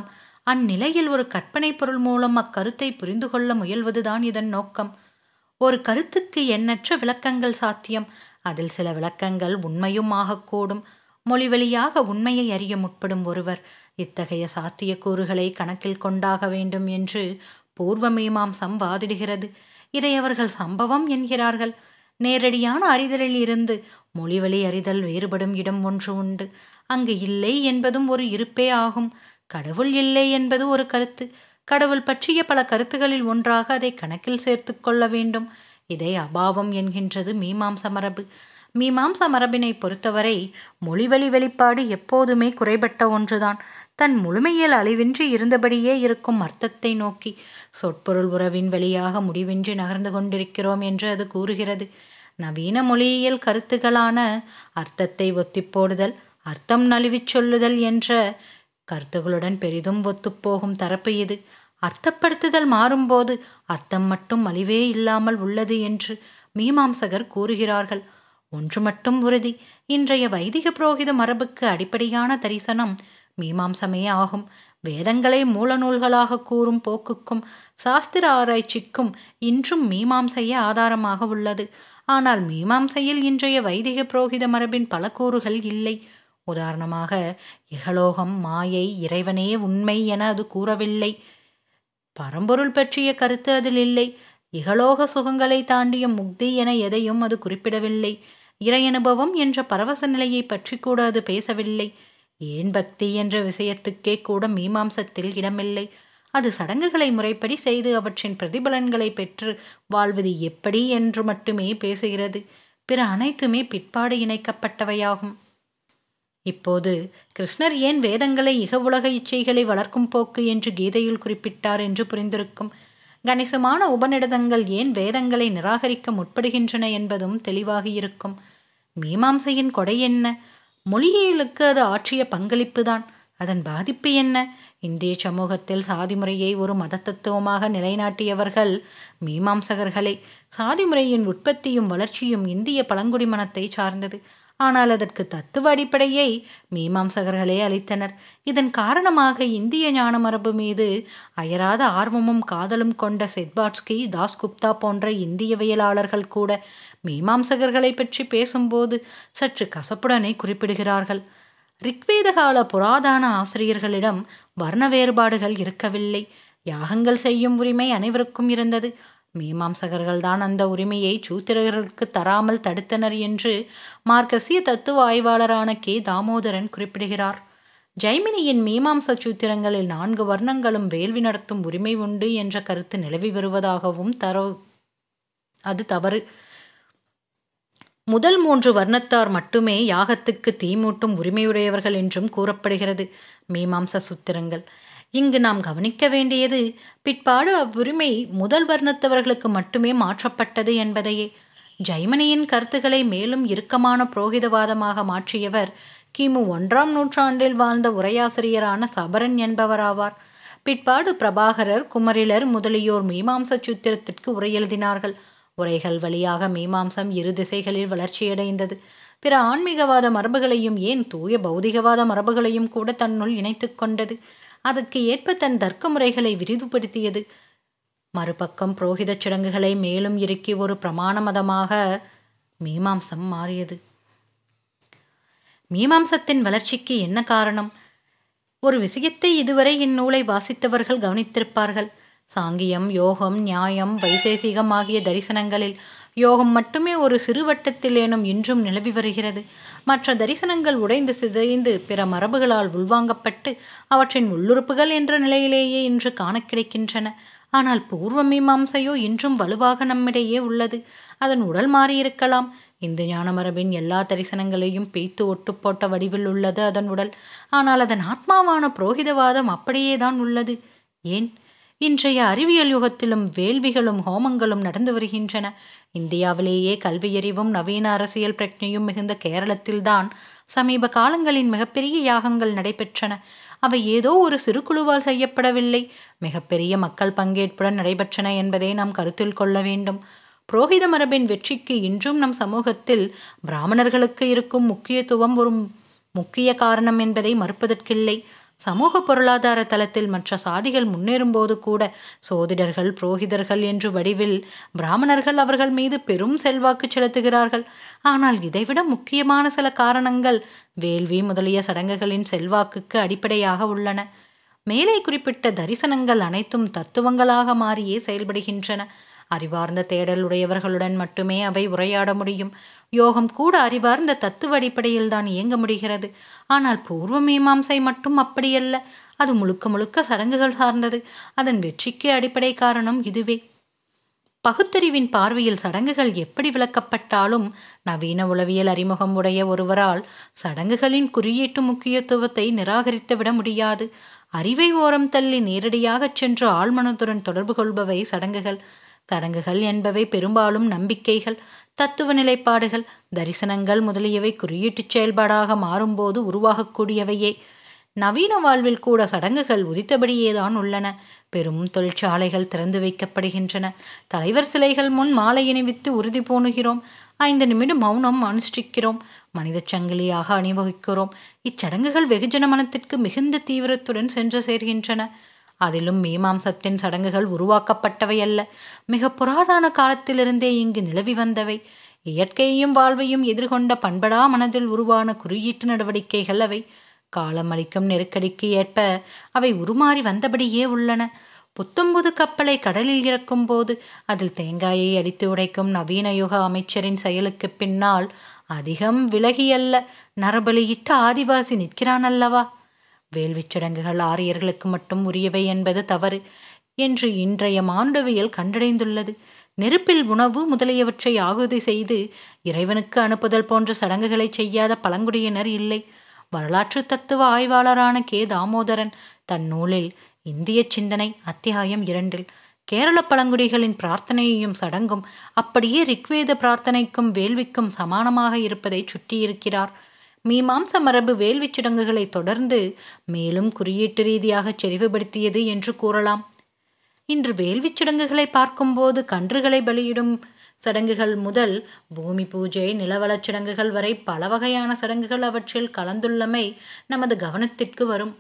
அந்நிலையில் ஒரு கற்பனை பொருள் மூலம் அக்கருத்தை புரிந்து கொள்ள முயல்வதுதான் இதன் நோக்கம் ஒரு கருத்துக்கு எண்ணற்ற விளக்கங்கள் சாத்தியம் அதில் சில விளக்கங்கள் உண்மையும் ஆகக்கூடும் மொழி வழியாக உண்மையை அறிய முற்படும் ஒருவர் இத்தகைய சாத்தியக்கூறுகளை கணக்கில் கொண்டாக வேண்டும் என்று பூர்வ மீமாம்சம் வாதிடுகிறது இதை அவர்கள் சம்பவம் என்கிறார்கள் நேரடியான அறிதலில் இருந்து மொழிவழி அறிதல் வேறுபடும் இடம் ஒன்று உண்டு அங்கு இல்லை என்பதும் ஒரு இருப்பே ஆகும் கடவுள் இல்லை என்பது ஒரு கருத்து கடவுள் பற்றிய பல கருத்துகளில் ஒன்றாக அதை கணக்கில் சேர்த்து கொள்ள வேண்டும் இதை அபாவம் என்கின்றது மீமாம்ச மரபு மீமாம்ச மரபினை பொறுத்தவரை மொழிவழி வெளிப்பாடு எப்போதுமே குறைபட்ட ஒன்றுதான் தன் முழுமையில் அழிவின்றி இருந்தபடியே இருக்கும் அர்த்தத்தை நோக்கி சொற்பொருள் உறவின் வழியாக முடிவின்றி நகர்ந்து கொண்டிருக்கிறோம் என்று அது கூறுகிறது நவீன மொழியியல் கருத்துகளான அர்த்தத்தை ஒத்திப்போடுதல் அர்த்தம் நழுவிச் சொல்லுதல் என்ற கருத்துகளுடன் பெரிதும் ஒத்துப்போகும் தரப்பு இது அர்த்தப்படுத்துதல் மாறும்போது அர்த்தம் மட்டும் அழிவே இல்லாமல் உள்ளது என்று மீமாம்சகர் கூறுகிறார்கள் ஒன்று மட்டும் உறுதி இன்றைய வைதிக புரோகித மரபுக்கு அடிப்படையான தரிசனம் மீமாம்சமே ஆகும் வேதங்களை மூல நூல்களாக கூறும் போக்குக்கும் சாஸ்திர ஆராய்ச்சிக்கும் இன்றும் மீமாம்சையே ஆதாரமாக உள்ளது ஆனால் மீமாம்சையில் இன்றைய வைதிக புரோகித மரபின் பல கூறுகள் இல்லை உதாரணமாக இகலோகம் மாயை இறைவனே உண்மை என அது கூறவில்லை பரம்பொருள் பற்றிய கருத்து அதில் இல்லை இகலோக சுகங்களை தாண்டிய முக்தி என எதையும் அது குறிப்பிடவில்லை இறையனுபவம் என்ற பரவச நிலையை பற்றி கூட அது பேசவில்லை ஏன் பக்தி என்ற விஷயத்துக்கே கூட மீமாம்சத்தில் இடமில்லை அது சடங்குகளை முறைப்படி செய்து அவற்றின் பிரதிபலன்களை பெற்று வாழ்வது எப்படி என்று மட்டுமே பேசுகிறது பிற அனைத்துமே பிற்பாடு இணைக்கப்பட்டவையாகும் இப்போது கிருஷ்ணர் ஏன் வேதங்களை இக உலக இச்சைகளை வளர்க்கும் போக்கு என்று கீதையில் குறிப்பிட்டார் என்று புரிந்திருக்கும் கணிசமான உபநிடதங்கள் ஏன் வேதங்களை நிராகரிக்க முற்படுகின்றன என்பதும் தெளிவாகியிருக்கும் மீமாம்சையின் கொடை என்ன மொழியியலுக்கு அது ஆற்றிய பங்களிப்புதான் அதன் பாதிப்பு என்ன இந்திய சமூகத்தில் சாதி முறையை ஒரு மத தத்துவமாக நிலைநாட்டியவர்கள் மீமாம்சகர்களே சாதி முறையின் உற்பத்தியும் வளர்ச்சியும் இந்திய பழங்குடி மனத்தை சார்ந்தது ஆனால் அதற்கு தத்துவ அடிப்படையை மீமாம்சகர்களே அளித்தனர் இதன் காரணமாக இந்திய ஞான மரபு மீது அயராத ஆர்வமும் காதலும் கொண்ட செட்பாட்ஸ்கி தாஸ்குப்தா போன்ற இந்தியவியலாளர்கள் கூட மீமாம்சகர்களை பற்றி பேசும்போது சற்று கசப்புடனே குறிப்பிடுகிறார்கள் ரிக்வேத கால புராதான ஆசிரியர்களிடம் வர்ண வேறுபாடுகள் இருக்கவில்லை யாகங்கள் செய்யும் உரிமை அனைவருக்கும் இருந்தது மீமாம்சகர்கள்தான் அந்த உரிமையை சூத்திரர்களுக்கு தராமல் தடுத்தனர் என்று மார்க்கசிய தத்துவ ஆய்வாளரான கே தாமோதரன் குறிப்பிடுகிறார் ஜைமினியின் மீமாம்ச சூத்திரங்களில் நான்கு வர்ணங்களும் வேள்வி நடத்தும் உரிமை உண்டு என்ற கருத்து நிலவி வருவதாகவும் தர அது தவறு முதல் மூன்று வர்ணத்தார் மட்டுமே யாகத்துக்கு தீமூட்டும் உரிமையுடையவர்கள் என்றும் கூறப்படுகிறது மீமாம்ச சூத்திரங்கள் இங்கு நாம் கவனிக்க வேண்டியது பிற்பாடு அவ்வுரிமை முதல் வர்ணத்தவர்களுக்கு மட்டுமே மாற்றப்பட்டது என்பதையே ஜைமனியின் கருத்துக்களை மேலும் இறுக்கமான புரோகிதவாதமாக மாற்றியவர் கிமு ஒன்றாம் நூற்றாண்டில் வாழ்ந்த உரையாசிரியரான சபரன் என்பவராவார் பிற்பாடு பிரபாகரர் குமரிலர் முதலியோர் மீமாம்ச சூத்திரத்திற்கு உரை எழுதினார்கள் உரைகள் வழியாக மீமாம்சம் இரு திசைகளில் வளர்ச்சியடைந்தது பிற ஆன்மீகவாத மரபுகளையும் ஏன் தூய பௌதிகவாத மரபுகளையும் கூட தன்னுள் இணைத்து கொண்டது அதற்கு ஏற்ப தன் தர்க்க முறைகளை விரிவுபடுத்தியது மறுபக்கம் புரோகிதச் சடங்குகளை மேலும் இறுக்கி ஒரு பிரமாண மதமாக மீமாம்சம் மாறியது மீமாம்சத்தின் வளர்ச்சிக்கு என்ன காரணம் ஒரு விஷயத்தை இதுவரை இந்நூலை வாசித்தவர்கள் கவனித்திருப்பார்கள் சாங்கியம் யோகம் நியாயம் வைசேசிகம் ஆகிய தரிசனங்களில் யோகம் மட்டுமே ஒரு சிறு வட்டத்திலேனும் இன்றும் நிலவி வருகிறது மற்ற தரிசனங்கள் உடைந்து சிதைந்து பிற மரபுகளால் உள்வாங்கப்பட்டு அவற்றின் உள்ளுறுப்புகள் என்ற நிலையிலேயே இன்று காண கிடைக்கின்றன ஆனால் பூர்வ மீமாம்சையோ இன்றும் வலுவாக நம்மிடையே உள்ளது அதன் உடல் மாறியிருக்கலாம் இந்து ஞான மரபின் எல்லா தரிசனங்களையும் பேய்த்து ஒட்டு போட்ட வடிவில் உள்ளது அதன் உடல் ஆனால் அதன் ஆத்மாவான புரோகிதவாதம் அப்படியே தான் உள்ளது ஏன் இன்றைய அறிவியல் யுகத்திலும் வேள்விகளும் ஹோமங்களும் நடந்து வருகின்றன இந்தியாவிலேயே கல்வியறிவும் நவீன அரசியல் பிரஜையும் மிகுந்த கேரளத்தில்தான் சமீப காலங்களின் மிகப்பெரிய யாகங்கள் நடைபெற்றன அவை ஏதோ ஒரு சிறு குழுவால் செய்யப்படவில்லை மிகப்பெரிய மக்கள் பங்கேற்புடன் நடைபெற்றன என்பதை நாம் கருத்தில் கொள்ள வேண்டும் புரோகித மரபின் வெற்றிக்கு இன்றும் நம் சமூகத்தில் பிராமணர்களுக்கு இருக்கும் முக்கியத்துவம் ஒரு முக்கிய காரணம் என்பதை மறுப்பதற்கில்லை சமூக பொருளாதார தளத்தில் மற்ற சாதிகள் முன்னேறும்போது கூட சோதிடர்கள் புரோகிதர்கள் என்று வடிவில் பிராமணர்கள் அவர்கள் மீது பெரும் செல்வாக்கு செலுத்துகிறார்கள் ஆனால் இதைவிட முக்கியமான சில காரணங்கள் வேள்வி முதலிய சடங்குகளின் செல்வாக்குக்கு அடிப்படையாக உள்ளன மேலே குறிப்பிட்ட தரிசனங்கள் அனைத்தும் தத்துவங்களாக மாறியே செயல்படுகின்றன அறிவார்ந்த தேடல் உடையவர்களுடன் மட்டுமே அவை உரையாட முடியும் யோகம் கூட அறிவார்ந்த தத்துவ அடிப்படையில் தான் இயங்க முடிகிறது ஆனால் பூர்வ மீமாம்சை மட்டும் அப்படியல்ல அது முழுக்க முழுக்க சடங்குகள் சார்ந்தது அதன் வெற்றிக்கு அடிப்படை காரணம் இதுவே பகுத்தறிவின் பார்வையில் சடங்குகள் எப்படி விளக்கப்பட்டாலும் நவீன உளவியல் அறிமுகம் உடைய ஒருவரால் சடங்குகளின் குறியீட்டு முக்கியத்துவத்தை நிராகரித்து விட முடியாது அறிவை ஓரம் தள்ளி நேரடியாகச் சென்று ஆழ்மனத்துடன் தொடர்பு கொள்பவை சடங்குகள் சடங்குகள் என்பவை பெரும்பாலும் நம்பிக்கைகள் தத்துவ நிலைப்பாடுகள் தரிசனங்கள் முதலியவை குறியீட்டுச் செயல்பாடாக மாறும்போது உருவாகக்கூடியவையே நவீன வாழ்வில் கூட சடங்குகள் உதித்தபடியேதான் உள்ளன பெரும் தொழிற்சாலைகள் திறந்து வைக்கப்படுகின்றன தலைவர் சிலைகள் முன் மாலை அணிவித்து உறுதி பூணுகிறோம் ஐந்து நிமிடம் மௌனம் அனுஷ்டிக்கிறோம் மனித சங்கிலியாக அணிவகுக்கிறோம் இச்சடங்குகள் வெகுஜன மனத்திற்கு மிகுந்த தீவிரத்துடன் சென்று சேர்கின்றன அதிலும் மீமாம்சத்தின் சடங்குகள் உருவாக்கப்பட்டவை அல்ல மிக புராதன காலத்திலிருந்தே இங்கு நிலவி வந்தவை இயற்கையையும் வாழ்வையும் எதிர்கொண்ட பண்படா மனதில் உருவான குறியீட்டு நடவடிக்கைகள் அவை காலமளிக்கும் நெருக்கடிக்கு ஏற்ப அவை உருமாறி வந்தபடியே உள்ளன புத்தம்புது கப்பலை கடலில் இறக்கும் போது அதில் தேங்காயை அடித்து உடைக்கும் நவீன யுக அமைச்சரின் செயலுக்கு பின்னால் அதிகம் விலகியல்ல நரபலியிட்ட ஆதிவாசி நிற்கிறான் அல்லவா வேள்விச் சடங்குகள் ஆரியர்களுக்கு மட்டும் உரியவை என்பது தவறு என்று இன்றைய மானுடவியல் கண்டடைந்துள்ளது நெருப்பில் உணவு முதலியவற்றை ஆகுதி செய்து இறைவனுக்கு அனுப்புதல் போன்ற சடங்குகளை செய்யாத பழங்குடியினர் இல்லை வரலாற்று தத்துவ ஆய்வாளரான கே தாமோதரன் தன் நூலில் இந்திய சிந்தனை அத்தியாயம் இரண்டில் கேரள பழங்குடிகளின் பிரார்த்தனையையும் சடங்கும் அப்படியே ரிக்வேத பிரார்த்தனைக்கும் வேள்விக்கும் சமானமாக இருப்பதை சுட்டியிருக்கிறார் மீமாம்ச மரபு வேள்விச் சடங்குகளை தொடர்ந்து மேலும் குறியீட்டு ரீதியாக செறிவுபடுத்தியது என்று கூறலாம் இன்று வேள்விச் சடங்குகளை பார்க்கும்போது கன்றுகளை பலியிடும் சடங்குகள் முதல் பூமி பூஜை நிலவளச் சடங்குகள் வரை பல வகையான சடங்குகள் அவற்றில் கலந்துள்ளமை நமது கவனத்திற்கு வரும்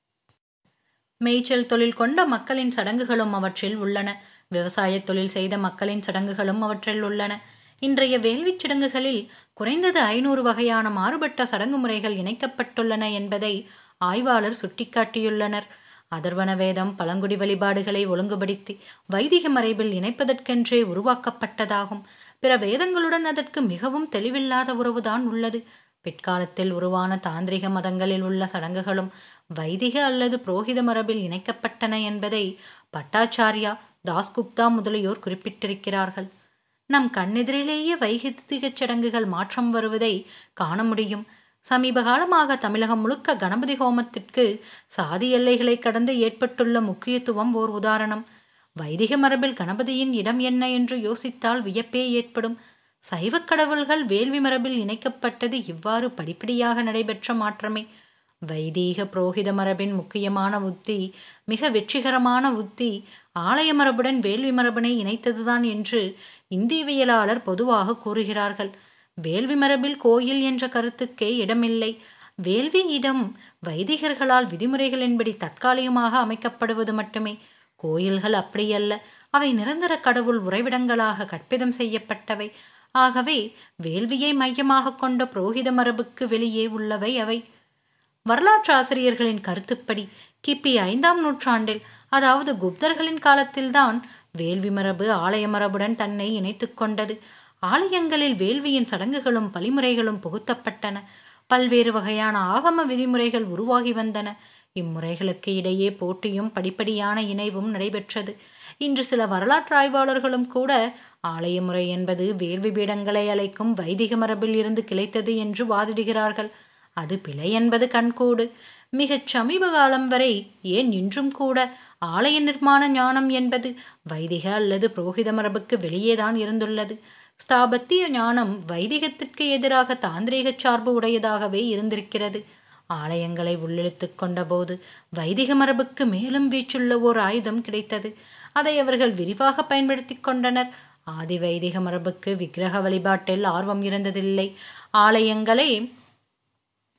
மேய்ச்சல் தொழில் கொண்ட மக்களின் சடங்குகளும் அவற்றில் உள்ளன விவசாய தொழில் செய்த மக்களின் சடங்குகளும் அவற்றில் உள்ளன இன்றைய வேள்விச் சடங்குகளில் குறைந்தது ஐநூறு வகையான மாறுபட்ட சடங்கு முறைகள் இணைக்கப்பட்டுள்ளன என்பதை ஆய்வாளர் சுட்டிக்காட்டியுள்ளனர் அதர்வன வேதம் பழங்குடி வழிபாடுகளை ஒழுங்குபடுத்தி வைதிக மறைபில் இணைப்பதற்கென்றே உருவாக்கப்பட்டதாகும் பிற வேதங்களுடன் அதற்கு மிகவும் தெளிவில்லாத உறவுதான் உள்ளது பிற்காலத்தில் உருவான தாந்திரிக மதங்களில் உள்ள சடங்குகளும் வைதிக அல்லது புரோகித மரபில் இணைக்கப்பட்டன என்பதை பட்டாச்சாரியா தாஸ்குப்தா முதலியோர் குறிப்பிட்டிருக்கிறார்கள் நம் கண்ணெதிரிலேயே வைதிக சடங்குகள் மாற்றம் வருவதை காண முடியும் சமீப காலமாக தமிழகம் முழுக்க கணபதி ஹோமத்திற்கு சாதி எல்லைகளை கடந்து ஏற்பட்டுள்ள முக்கியத்துவம் ஓர் உதாரணம் வைதிக மரபில் கணபதியின் இடம் என்ன என்று யோசித்தால் வியப்பே ஏற்படும் சைவக் கடவுள்கள் வேள்வி மரபில் இணைக்கப்பட்டது இவ்வாறு படிப்படியாக நடைபெற்ற மாற்றமே வைதீக புரோகித மரபின் முக்கியமான உத்தி மிக வெற்றிகரமான உத்தி ஆலய மரபுடன் வேள்வி மரபினை இணைத்ததுதான் என்று இந்தியவியலாளர் பொதுவாக கூறுகிறார்கள் வேள்வி மரபில் கோயில் என்ற கருத்துக்கே இடமில்லை வேள்வி இடம் வைதிகர்களால் விதிமுறைகளின்படி தற்காலிகமாக அமைக்கப்படுவது மட்டுமே கோயில்கள் அப்படியல்ல அவை நிரந்தர கடவுள் உறைவிடங்களாக கற்பிதம் செய்யப்பட்டவை ஆகவே வேள்வியை மையமாக கொண்ட புரோகித மரபுக்கு வெளியே உள்ளவை அவை வரலாற்று ஆசிரியர்களின் கருத்துப்படி கிபி ஐந்தாம் நூற்றாண்டில் அதாவது குப்தர்களின் காலத்தில்தான் வேள்வி மரபு ஆலய மரபுடன் தன்னை இணைத்து கொண்டது ஆலயங்களில் வேள்வியின் சடங்குகளும் பழிமுறைகளும் புகுத்தப்பட்டன பல்வேறு வகையான ஆகம விதிமுறைகள் உருவாகி வந்தன இம்முறைகளுக்கு இடையே போட்டியும் படிப்படியான இணைவும் நடைபெற்றது இன்று சில வரலாற்று ஆய்வாளர்களும் கூட ஆலய முறை என்பது வேள்வி பீடங்களை அழைக்கும் வைதிக மரபில் இருந்து கிளைத்தது என்று வாதிடுகிறார்கள் அது பிழை என்பது கண்கூடு மிகச் சமீப காலம் வரை ஏன் இன்றும் கூட ஆலய நிர்மாண ஞானம் என்பது வைதிக அல்லது புரோகித மரபுக்கு வெளியேதான் இருந்துள்ளது ஸ்தாபத்திய ஞானம் வைதிகத்திற்கு எதிராக தாந்திரீக சார்பு உடையதாகவே இருந்திருக்கிறது ஆலயங்களை உள்ளிழுத்து கொண்டபோது வைதிக மரபுக்கு மேலும் வீச்சுள்ள ஓர் ஆயுதம் கிடைத்தது அதை அவர்கள் விரிவாக பயன்படுத்தி கொண்டனர் ஆதி வைதிக மரபுக்கு விக்கிரக வழிபாட்டில் ஆர்வம் இருந்ததில்லை ஆலயங்களை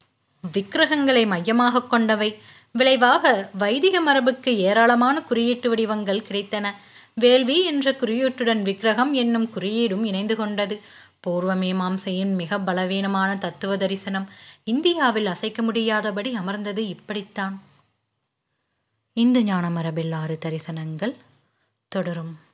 விக்கிரகங்களை மையமாக கொண்டவை விளைவாக வைதிக மரபுக்கு ஏராளமான குறியீட்டு வடிவங்கள் கிடைத்தன வேள்வி என்ற குறியீட்டுடன் விக்கிரகம் என்னும் குறியீடும் இணைந்து கொண்டது பூர்வ மீமாம்சையின் மிக பலவீனமான தத்துவ தரிசனம் இந்தியாவில் அசைக்க முடியாதபடி அமர்ந்தது இப்படித்தான் இந்து ஞான மரபில் ஆறு தரிசனங்கள் தொடரும்